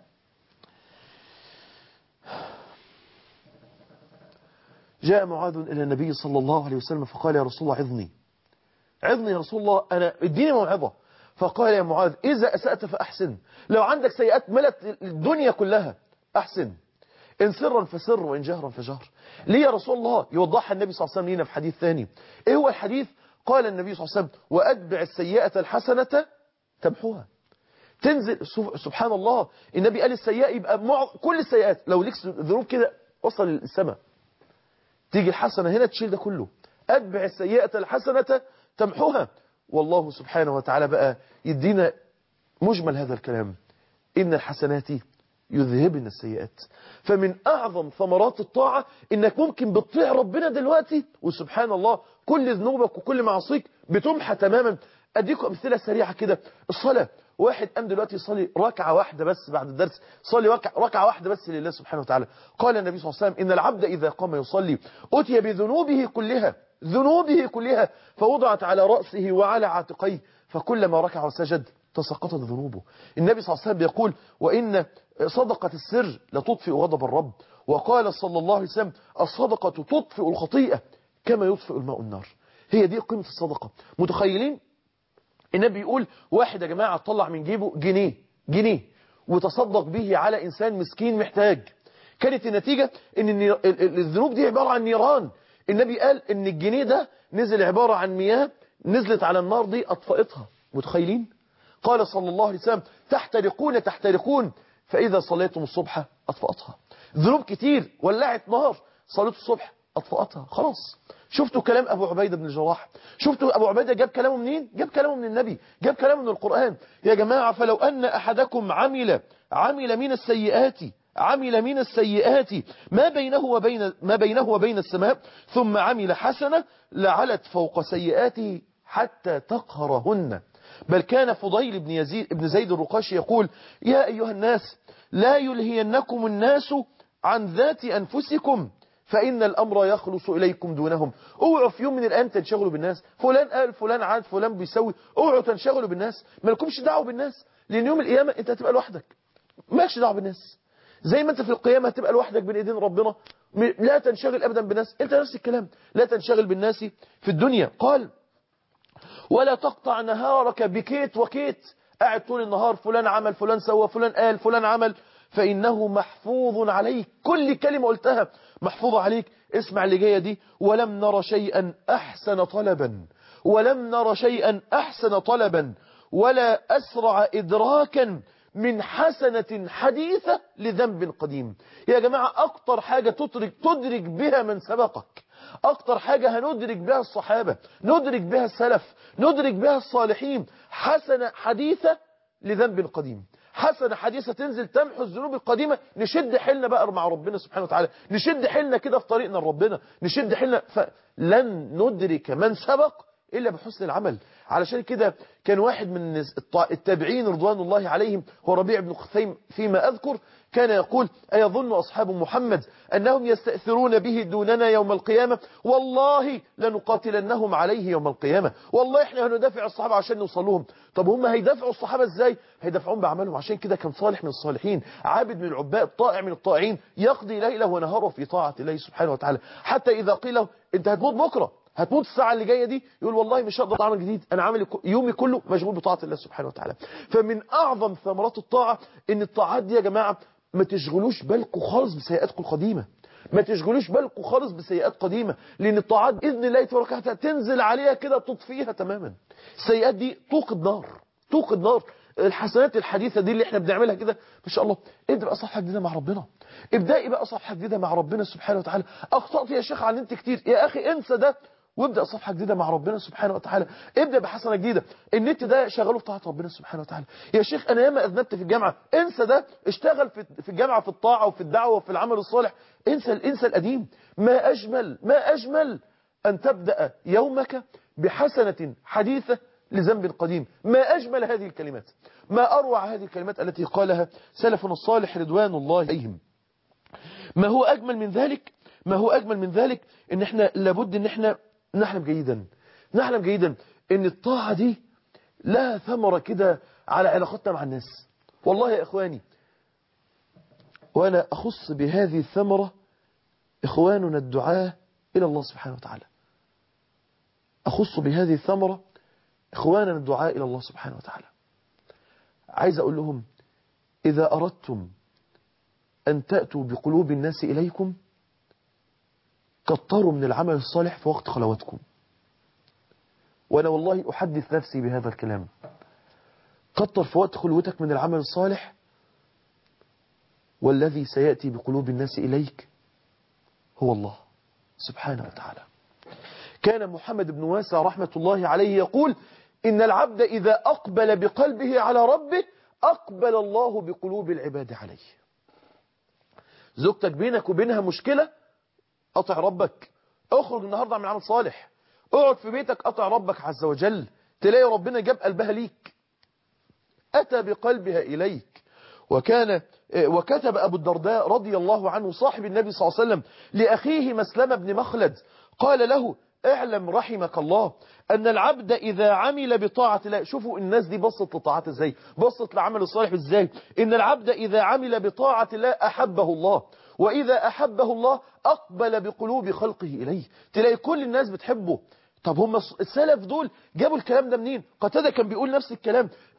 جاء معاذ إلى النبي صلى الله عليه وسلم فقال يا رسول الله عظني عظني يا رسول الله أنا اديني موعظة فقال يا معاذ إذا أسأت فأحسن لو عندك سيئات ملت الدنيا كلها أحسن إن سرا فسر وإن جهرا فجهر ليه يا رسول الله يوضحها النبي صلى الله عليه وسلم لينا في حديث ثاني إيه هو الحديث قال النبي صلى الله عليه وسلم وأتبع السيئة الحسنة تمحوها تنزل سبحان الله النبي قال السيئة يبقى مع كل السيئات لو ليك ذنوب كده وصل للسماء تيجي الحسنة هنا تشيل ده كله أتبع السيئة الحسنة تمحوها والله سبحانه وتعالى بقى يدينا مجمل هذا الكلام إن الحسنات يذهبن السيئات فمن أعظم ثمرات الطاعة إنك ممكن بتطيع ربنا دلوقتي وسبحان الله كل ذنوبك وكل معصيك بتمحى تماما أديكم أمثلة سريعة كده الصلاة واحد قام دلوقتي يصلي ركعة واحدة بس بعد الدرس صلي ركعة واحدة بس لله سبحانه وتعالى قال النبي صلى الله عليه وسلم إن العبد إذا قام يصلي أتي بذنوبه كلها ذنوبه كلها فوضعت على رأسه وعلى عاتقيه فكلما ركع وسجد تسقطت ذنوبه النبي صلى الله عليه وسلم يقول وإن صدقة السر لتطفئ غضب الرب وقال صلى الله عليه وسلم الصدقة تطفئ الخطيئة كما يطفئ الماء النار هي دي قيمة الصدقة متخيلين النبي يقول واحد يا جماعة طلع من جيبه جنيه جنيه وتصدق به على إنسان مسكين محتاج كانت النتيجة ان الذنوب دي عبارة عن نيران النبي قال ان الجنيه ده نزل عبارة عن مياه نزلت على النار دي اطفأتها متخيلين قال صلى الله عليه وسلم تحترقون تحترقون فإذا صليتم الصبح أطفأتها ذنوب كتير ولعت نار صليت الصبح أطفأتها خلاص شفتوا كلام أبو عبيدة بن الجراح شفتوا أبو عبيدة جاب كلامه منين جاب كلامه من النبي جاب كلامه من القرآن يا جماعة فلو أن أحدكم عمل عمل من السيئات عمل من السيئات ما بينه وبين ما بينه وبين السماء ثم عمل حسنة لعلت فوق سيئاته حتى تقهرهن بل كان فضيل بن يزيد ابن زيد الرقاشي يقول يا أيها الناس لا يلهينكم الناس عن ذات أنفسكم فإن الأمر يخلص إليكم دونهم اوعوا في يوم من الأيام تنشغلوا بالناس فلان قال فلان عاد فلان بيسوي اوعوا تنشغلوا بالناس ما لكمش دعوه بالناس لأن يوم القيامة أنت هتبقى لوحدك مالكش دعوه بالناس زي ما أنت في القيامة هتبقى لوحدك بين إيدين ربنا لا تنشغل أبدا بالناس أنت نفس الكلام لا تنشغل بالناس في الدنيا قال ولا تقطع نهارك بكيت وكيت قاعد طول النهار فلان عمل فلان سوى فلان قال فلان عمل فإنه محفوظ عليك كل كلمة قلتها محفوظة عليك اسمع اللي جاية دي ولم نرى شيئا أحسن طلبا ولم نرى شيئا أحسن طلبا ولا أسرع إدراكا من حسنة حديثة لذنب قديم يا جماعة أكتر حاجة تدرك, تدرك بها من سبقك أكتر حاجة هندرك بها الصحابة ندرك بها السلف ندرك بها الصالحين حسنة حديثة لذنب قديم حسنة حديثة تنزل تمحو الذنوب القديمة نشد حيلنا بقى مع ربنا سبحانه وتعالى نشد حيلنا كده في طريقنا لربنا نشد حيلنا فلن ندرك من سبق إلا بحسن العمل علشان كده كان واحد من التابعين رضوان الله عليهم هو ربيع بن خثيم فيما أذكر كان يقول أيظن أصحاب محمد أنهم يستأثرون به دوننا يوم القيامة والله لنقاتلنهم عليه يوم القيامة والله احنا هندافع الصحابة عشان نوصلهم طب هم هيدافعوا الصحابة ازاي هيدافعون بعملهم عشان كده كان صالح من الصالحين عابد من العباد طائع من الطائعين يقضي ليله ونهاره في طاعة الله سبحانه وتعالى حتى إذا قيل له انت هتموت بكرة هتموت الساعة اللي جاية دي يقول والله مش هقدر اعمل جديد انا عامل يومي كله مشغول بطاعة الله سبحانه وتعالى فمن اعظم ثمرات الطاعة ان الطاعات دي يا جماعة ما تشغلوش بالكم خالص بسيئاتكم القديمة ما تشغلوش بالكم خالص بسيئات قديمة لان الطاعات باذن الله تبارك وتعالى تنزل عليها كده تطفيها تماما السيئات دي توقد نار توقد نار الحسنات الحديثة دي اللي احنا بنعملها كده ما شاء الله ابدا بقى صفحة جديدة مع ربنا ابدأي بقى صفحة جديدة مع ربنا سبحانه وتعالى اخطأت يا شيخ علمت كتير يا اخي انسى ده وابدأ صفحة جديدة مع ربنا سبحانه وتعالى ابدأ بحسنة جديدة النت ده شغله في طاعة ربنا سبحانه وتعالى يا شيخ أنا ياما أذنبت في الجامعة انسى ده اشتغل في في الجامعة في الطاعة وفي الدعوة وفي العمل الصالح انسى انسى القديم ما أجمل ما أجمل أن تبدأ يومك بحسنة حديثة لذنب قديم ما أجمل هذه الكلمات ما أروع هذه الكلمات التي قالها سلفنا الصالح رضوان الله عليهم ما هو أجمل من ذلك ما هو أجمل من ذلك ان احنا لابد ان احنا نحلم جيدا نحلم جيدا ان الطاعة دي لها ثمرة كده على علاقتنا مع الناس والله يا اخواني وانا اخص بهذه الثمرة اخواننا الدعاة الى الله سبحانه وتعالى اخص بهذه الثمرة اخواننا الدعاء الى الله سبحانه وتعالى عايز اقول لهم اذا اردتم ان تأتوا بقلوب الناس اليكم كتروا من العمل الصالح في وقت خلواتكم وأنا والله أحدث نفسي بهذا الكلام كتر في وقت خلوتك من العمل الصالح والذي سيأتي بقلوب الناس إليك هو الله سبحانه وتعالى كان محمد بن واسع رحمة الله عليه يقول إن العبد إذا أقبل بقلبه على ربه أقبل الله بقلوب العباد عليه زوجتك بينك وبينها مشكلة أطع ربك اخرج النهاردة من عمل صالح اقعد في بيتك أطع ربك عز وجل تلاقي ربنا جاب قلبها ليك أتى بقلبها إليك وكان وكتب أبو الدرداء رضي الله عنه صاحب النبي صلى الله عليه وسلم لأخيه مسلمة بن مخلد قال له اعلم رحمك الله أن العبد إذا عمل بطاعة الله شوفوا الناس دي بصت لطاعات ازاي بصت لعمل الصالح ازاي إن العبد إذا عمل بطاعة الله أحبه الله وإذا أحبه الله أقبل بقلوب خلقه إليه تلاقي كل الناس بتحبه طب هم السلف دول جابوا الكلام ده منين قتادة كان بيقول نفس الكلام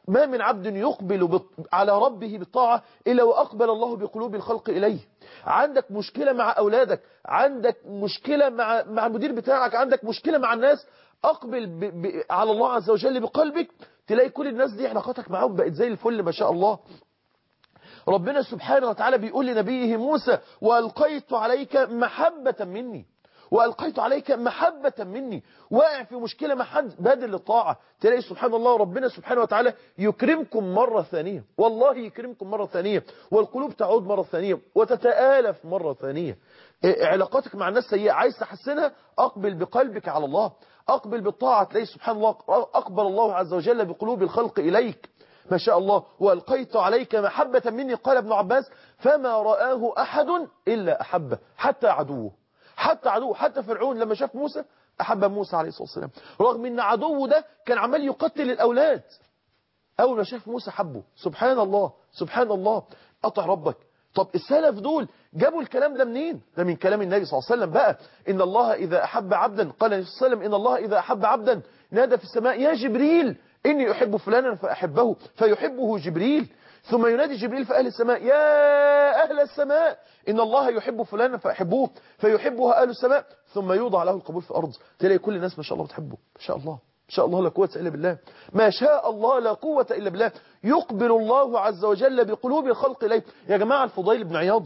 ما من عبد يقبل بط- على ربه بالطاعة إلا وأقبل الله بقلوب الخلق إليه عندك مشكلة مع أولادك عندك مشكلة مع, مع المدير بتاعك عندك مشكلة مع الناس أقبل ب... ب... على الله عز وجل بقلبك تلاقي كل الناس دي علاقاتك معاهم بقت زي الفل ما شاء الله ربنا سبحانه وتعالى بيقول لنبيه موسى وألقيت عليك محبة مني وألقيت عليك محبة مني واقع في مشكلة مع حد بادل للطاعة تلاقي سبحان الله ربنا سبحانه وتعالى يكرمكم مرة ثانية والله يكرمكم مرة ثانية والقلوب تعود مرة ثانية وتتآلف مرة ثانية إيه، علاقاتك مع الناس سيئة عايز تحسنها أقبل بقلبك على الله أقبل بالطاعة تلاقي سبحان الله أقبل الله عز وجل بقلوب الخلق إليك ما شاء الله وألقيت عليك محبة مني قال ابن عباس فما رآه أحد إلا أحبه حتى عدوه حتى عدوه حتى فرعون لما شاف موسى أحب موسى عليه الصلاة والسلام رغم أن عدوه ده كان عمال يقتل الأولاد أول ما شاف موسى حبه سبحان الله سبحان الله أطع ربك طب السلف دول جابوا الكلام ده منين ده من كلام النبي صلى الله عليه وسلم بقى إن الله إذا أحب عبدا قال النبي صلى الله عليه وسلم إن الله إذا أحب عبدا نادى في السماء يا جبريل إني أحب فلانا فأحبه فيحبه جبريل ثم ينادي جبريل في أهل السماء يا أهل السماء إن الله يحب فلانا فأحبوه فيحبه أهل السماء ثم يوضع له القبول في الأرض تلاقي كل الناس ما شاء الله بتحبه ما شاء الله ما شاء الله لا قوة إلا بالله ما شاء الله لا قوة إلا بالله يقبل الله عز وجل بقلوب الخلق إليه يا جماعة الفضيل بن عياض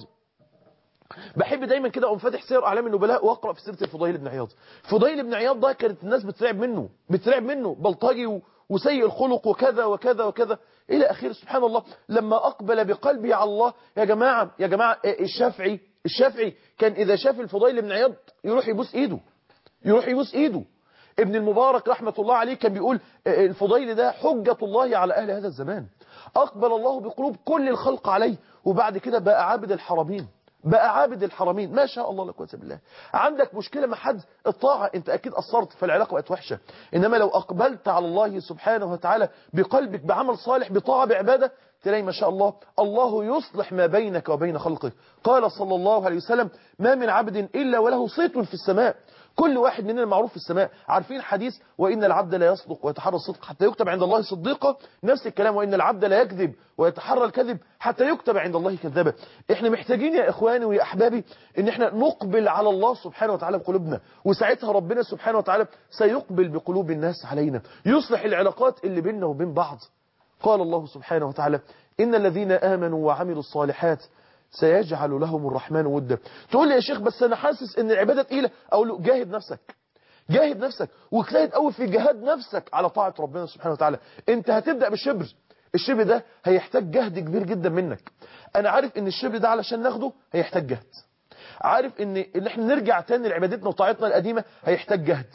بحب دايما كده اقوم فاتح سير اعلام النبلاء واقرا في سيره الفضيل بن عياض فضيل بن عياض ده كانت الناس بترعب منه بترعب منه بلطجي و- وسيء الخلق وكذا وكذا وكذا الى اخره سبحان الله لما اقبل بقلبه على الله يا جماعه يا جماعه الشافعي الشافعي كان اذا شاف الفضيل بن عياض يروح يبوس ايده يروح يبوس ايده ابن المبارك رحمة الله عليه كان بيقول آه، الفضيل ده حجة الله على أهل هذا الزمان أقبل الله بقلوب كل الخلق عليه وبعد كده بقى عابد الحرمين بقى عابد الحرمين ما شاء الله لا قوه الا بالله عندك مشكلة مع حد الطاعة انت اكيد قصرت فالعلاقة بقت وحشة انما لو اقبلت على الله سبحانه وتعالى بقلبك بعمل صالح بطاعة بعبادة تلاقي ما شاء الله الله يصلح ما بينك وبين خلقه قال صلى الله عليه وسلم ما من عبد إلا وله صيت في السماء كل واحد مننا معروف في السماء عارفين حديث وإن العبد لا يصدق ويتحرى الصدق حتى يكتب عند الله صديقا نفس الكلام وإن العبد لا يكذب ويتحرى الكذب حتى يكتب عند الله كذابا احنا محتاجين يا إخواني ويا أحبابي ان احنا نقبل على الله سبحانه وتعالى بقلوبنا وساعتها ربنا سبحانه وتعالى سيقبل بقلوب الناس علينا يصلح العلاقات اللي بيننا وبين بعض قال الله سبحانه وتعالى إن الذين آمنوا وعملوا الصالحات سيجعل لهم الرحمن ودا تقول لي يا شيخ بس أنا حاسس إن العبادة تقيلة أقول له جاهد نفسك جاهد نفسك واجتهد قوي في جهاد نفسك على طاعة ربنا سبحانه وتعالى انت هتبدأ بالشبر الشبر ده هيحتاج جهد كبير جدا منك انا عارف ان الشبر ده علشان ناخده هيحتاج جهد عارف ان ان احنا نرجع تاني لعبادتنا وطاعتنا القديمة هيحتاج جهد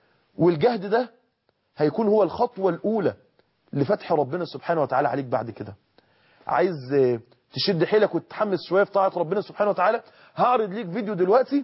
والجهد ده هيكون هو الخطوة الأولى لفتح ربنا سبحانه وتعالى عليك بعد كده عايز آه، تشد حيلك وتتحمس شوية في طاعة ربنا سبحانه وتعالى هعرض ليك فيديو دلوقتي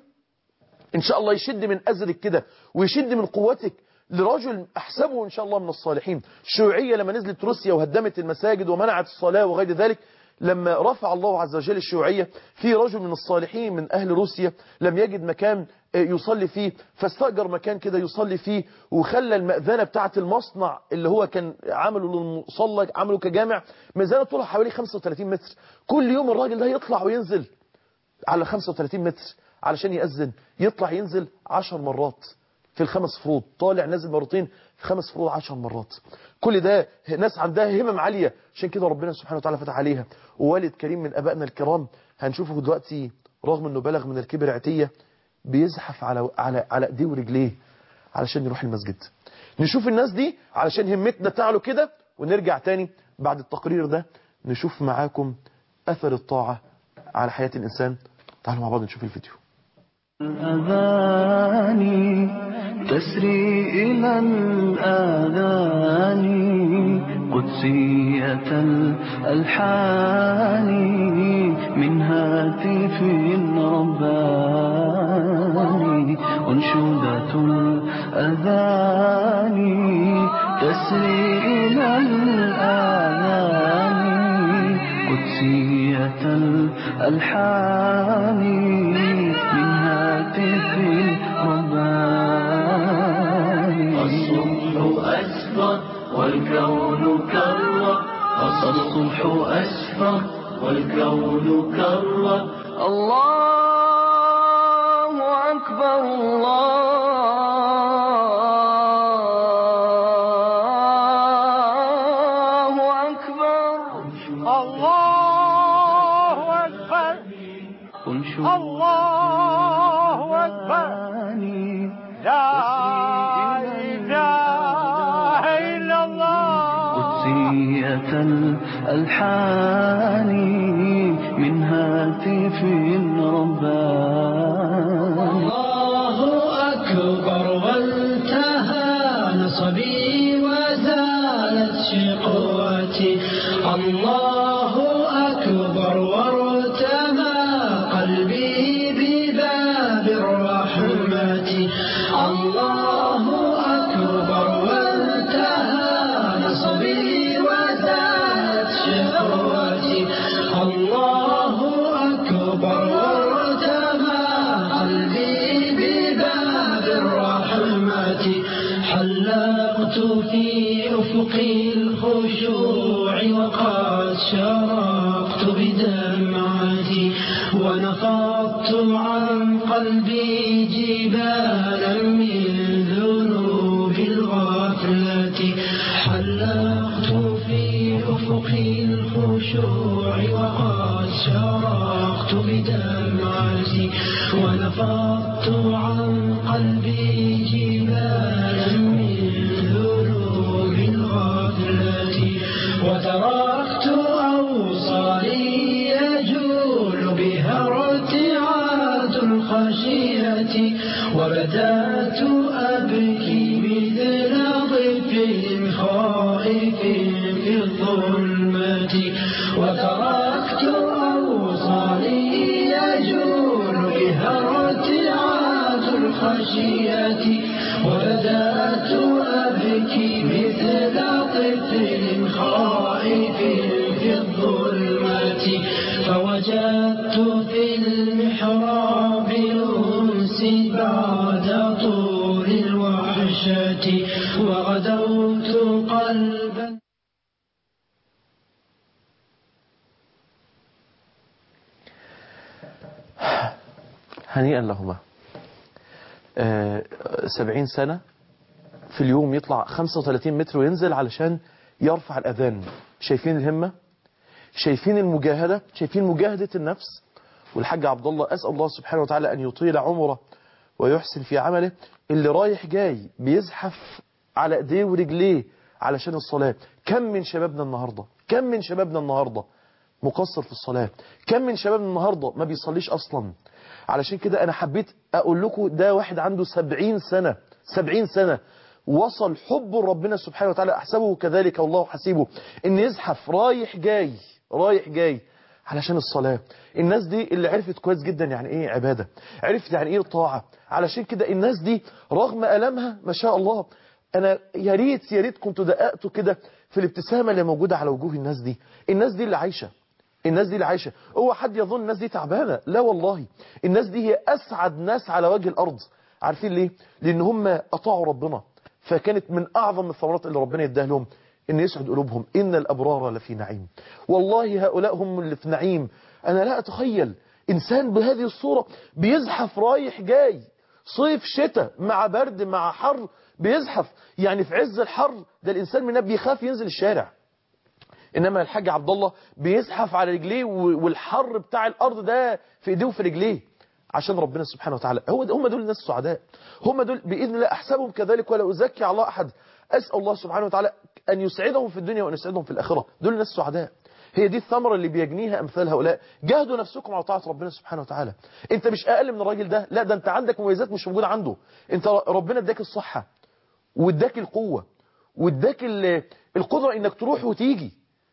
ان شاء الله يشد من أزرك كده ويشد من قوتك لرجل أحسبه إن شاء الله من الصالحين الشيوعية لما نزلت روسيا وهدمت المساجد ومنعت الصلاة وغير ذلك لما رفع الله عز وجل الشيوعية في رجل من الصالحين من أهل روسيا لم يجد مكان آه، يصلي فيه فاستأجر مكان كده يصلي فيه وخلى المأذنة بتاعة المصنع اللي هو كان عمله للمصلى عمله كجامع ميزانة طولها حوالي 35 متر كل يوم الراجل ده يطلع وينزل على 35 متر علشان يأذن يطلع ينزل 10 مرات في الخمس فروض طالع نازل مرتين في خمس فروض 10 مرات كل ده ناس عندها همم عالية عشان كده ربنا سبحانه وتعالى فتح عليها ووالد كريم من أبائنا الكرام هنشوفه دلوقتي رغم أنه بلغ من الكبر عتية بيزحف على على على ايديه ورجليه علشان يروح المسجد نشوف الناس دي علشان همتنا تعلو كده ونرجع تاني بعد التقرير ده نشوف معاكم أثر الطاعة على حياة الإنسان تعالوا مع بعض نشوف الفيديو الأذان تسري إلى الآذان قدسية الألحان من هاتف رباني أنشودة الأذان تسري إلى الآذان قدسية الألحان من هاتف رباني الصبح الصبح أسفر والكون كرر الصبح أسفر والكون كرر الله أكبر الله أكبر الله أكبر انشد الله أكبر لا إله إلا الله قدسية الألحان من هاتف رباني الله أكبر وانتهى نصبي وزالت شقوتي الله أكبر وارتمى قلبي بباب الرحمة الله أكبر وانتهى نصبي وزالت شقوتي الله أكبر وارتمى قلبي بباب الرحمة حلقت في أفق الخشوع وقد شرقت بدمعتي ونفضت عن قلبي جبالا من ذنوب الغفلة حلقت في أفق الخشوع وقد شرقت بدمعتي ونفضت عن قلبي جبالا من ذنوب الغفلة وتركت أوصالي يجول بها ارتعاد الخشية وبدأت أبكي مثل طفل خائف في الظلمة وتركت أوصالي يجول بها ارتعاد الخشية وبدأت أبكي مثل طفل خائف في الظلمة فوجدت في المحراب أنسي بعد طول الوحشة وغدوت قلبا هنيئا لهما آه، سبعين سنة في اليوم يطلع 35 متر وينزل علشان يرفع الأذان شايفين الهمة شايفين المجاهدة شايفين مجاهدة النفس والحاج عبد الله أسأل الله سبحانه وتعالى أن يطيل عمره ويحسن في عمله اللي رايح جاي بيزحف على ايديه ورجليه علشان الصلاة كم من شبابنا النهاردة كم من شبابنا النهاردة مقصر في الصلاة كم من شبابنا النهاردة ما بيصليش أصلا علشان كده أنا حبيت أقول لكم ده واحد عنده سبعين سنة سبعين سنة وصل حب ربنا سبحانه وتعالى أحسبه كذلك والله حسيبه إن يزحف رايح جاي رايح جاي علشان الصلاة الناس دي اللي عرفت كويس جدا يعني ايه عبادة عرفت يعني ايه طاعة علشان كده الناس دي رغم ألمها ما شاء الله انا يا ريت يا ريت كنت دققت كده في الابتسامة اللي موجودة على وجوه الناس دي الناس دي اللي عايشة الناس دي اللي عايشة هو حد يظن الناس دي تعبانة لا والله الناس دي هي أسعد ناس على وجه الأرض عارفين ليه لأن هم أطاعوا ربنا فكانت من أعظم الثمرات اللي ربنا يديها لهم إن يسعد قلوبهم إن الأبرار لفي نعيم والله هؤلاء هم اللي في نعيم أنا لا أتخيل إنسان بهذه الصورة بيزحف رايح جاي صيف شتاء مع برد مع حر بيزحف يعني في عز الحر ده الإنسان من بيخاف ينزل الشارع إنما الحاج عبد الله بيزحف على رجليه والحر بتاع الأرض ده في إيديه وفي رجليه عشان ربنا سبحانه وتعالى هو ده هم دول الناس السعداء هم دول بإذن الله أحسبهم كذلك ولا أزكي على الله أحد أسأل الله سبحانه وتعالى أن يسعدهم في الدنيا وأن يسعدهم في الآخرة دول الناس السعداء هي دي الثمرة اللي بيجنيها أمثال هؤلاء جاهدوا نفسكم على طاعة ربنا سبحانه وتعالى انت مش أقل من الراجل ده لا ده انت عندك مميزات مش موجودة عنده انت ربنا اداك الصحة واداك القوة واداك القدرة انك تروح وتيجي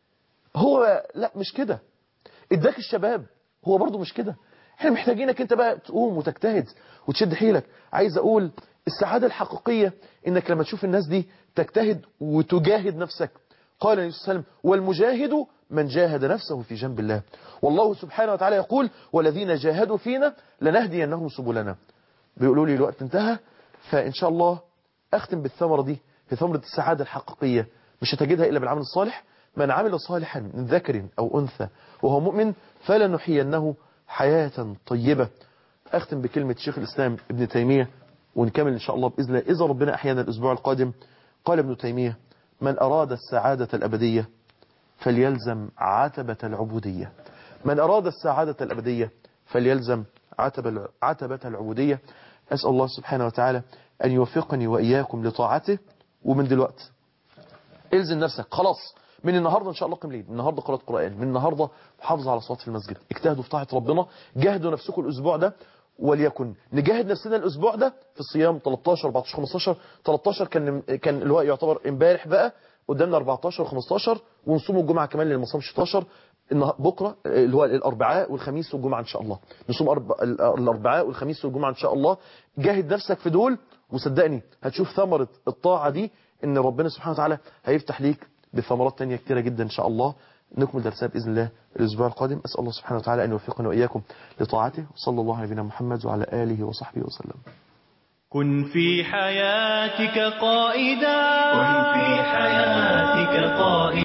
هو لا مش كده اداك الشباب هو برضو مش كده احنا محتاجينك انت بقى تقوم وتجتهد وتشد حيلك عايز اقول السعادة الحقيقية انك لما تشوف الناس دي تجتهد وتجاهد نفسك قال النبي صلى الله عليه وسلم والمجاهد من جاهد نفسه في جنب الله والله سبحانه وتعالى يقول والذين جاهدوا فينا لنهدينهم سبلنا بيقولوا لي الوقت انتهى فإن شاء الله أختم بالثمرة دي في ثمرة السعادة الحقيقية مش هتجدها إلا بالعمل الصالح من عمل صالحا من ذكر أو أنثى وهو مؤمن فلنحيينه حياة طيبة أختم بكلمة شيخ الإسلام ابن تيمية ونكمل إن شاء الله بإذن الله إذا ربنا أحيانا الأسبوع القادم قال ابن تيمية من أراد السعادة الأبدية فليلزم عتبة العبودية من أراد السعادة الأبدية فليلزم عتبة عتبة العبودية أسأل الله سبحانه وتعالى أن يوفقني وإياكم لطاعته ومن دلوقتي الزم نفسك خلاص من النهاردة إن شاء الله قم ليل من النهاردة قراءة قرآن من النهاردة محافظة على صلاة في المسجد اجتهدوا في طاعة ربنا جاهدوا نفسكم الأسبوع ده وليكن نجاهد نفسنا الأسبوع ده في الصيام 13 14 15 13 كان كان اللي هو يعتبر امبارح بقى قدامنا 14 و15 ونصوم الجمعة كمان اللي ما صامش 16 النها- بكرة اللي هو الأربعاء والخميس والجمعة إن شاء الله نصوم أربع الأربعاء والخميس والجمعة إن شاء الله جاهد نفسك في دول وصدقني هتشوف ثمرة الطاعة دي إن ربنا سبحانه وتعالى هيفتح ليك بثمرات تانية كتيرة جدا إن شاء الله نكمل درسنا بإذن الله الأسبوع القادم أسأل الله سبحانه وتعالى أن يوفقنا وإياكم لطاعته وصلى الله على نبينا محمد وعلى آله وصحبه وسلم كن في حياتك قائدا كن في حياتك قائدا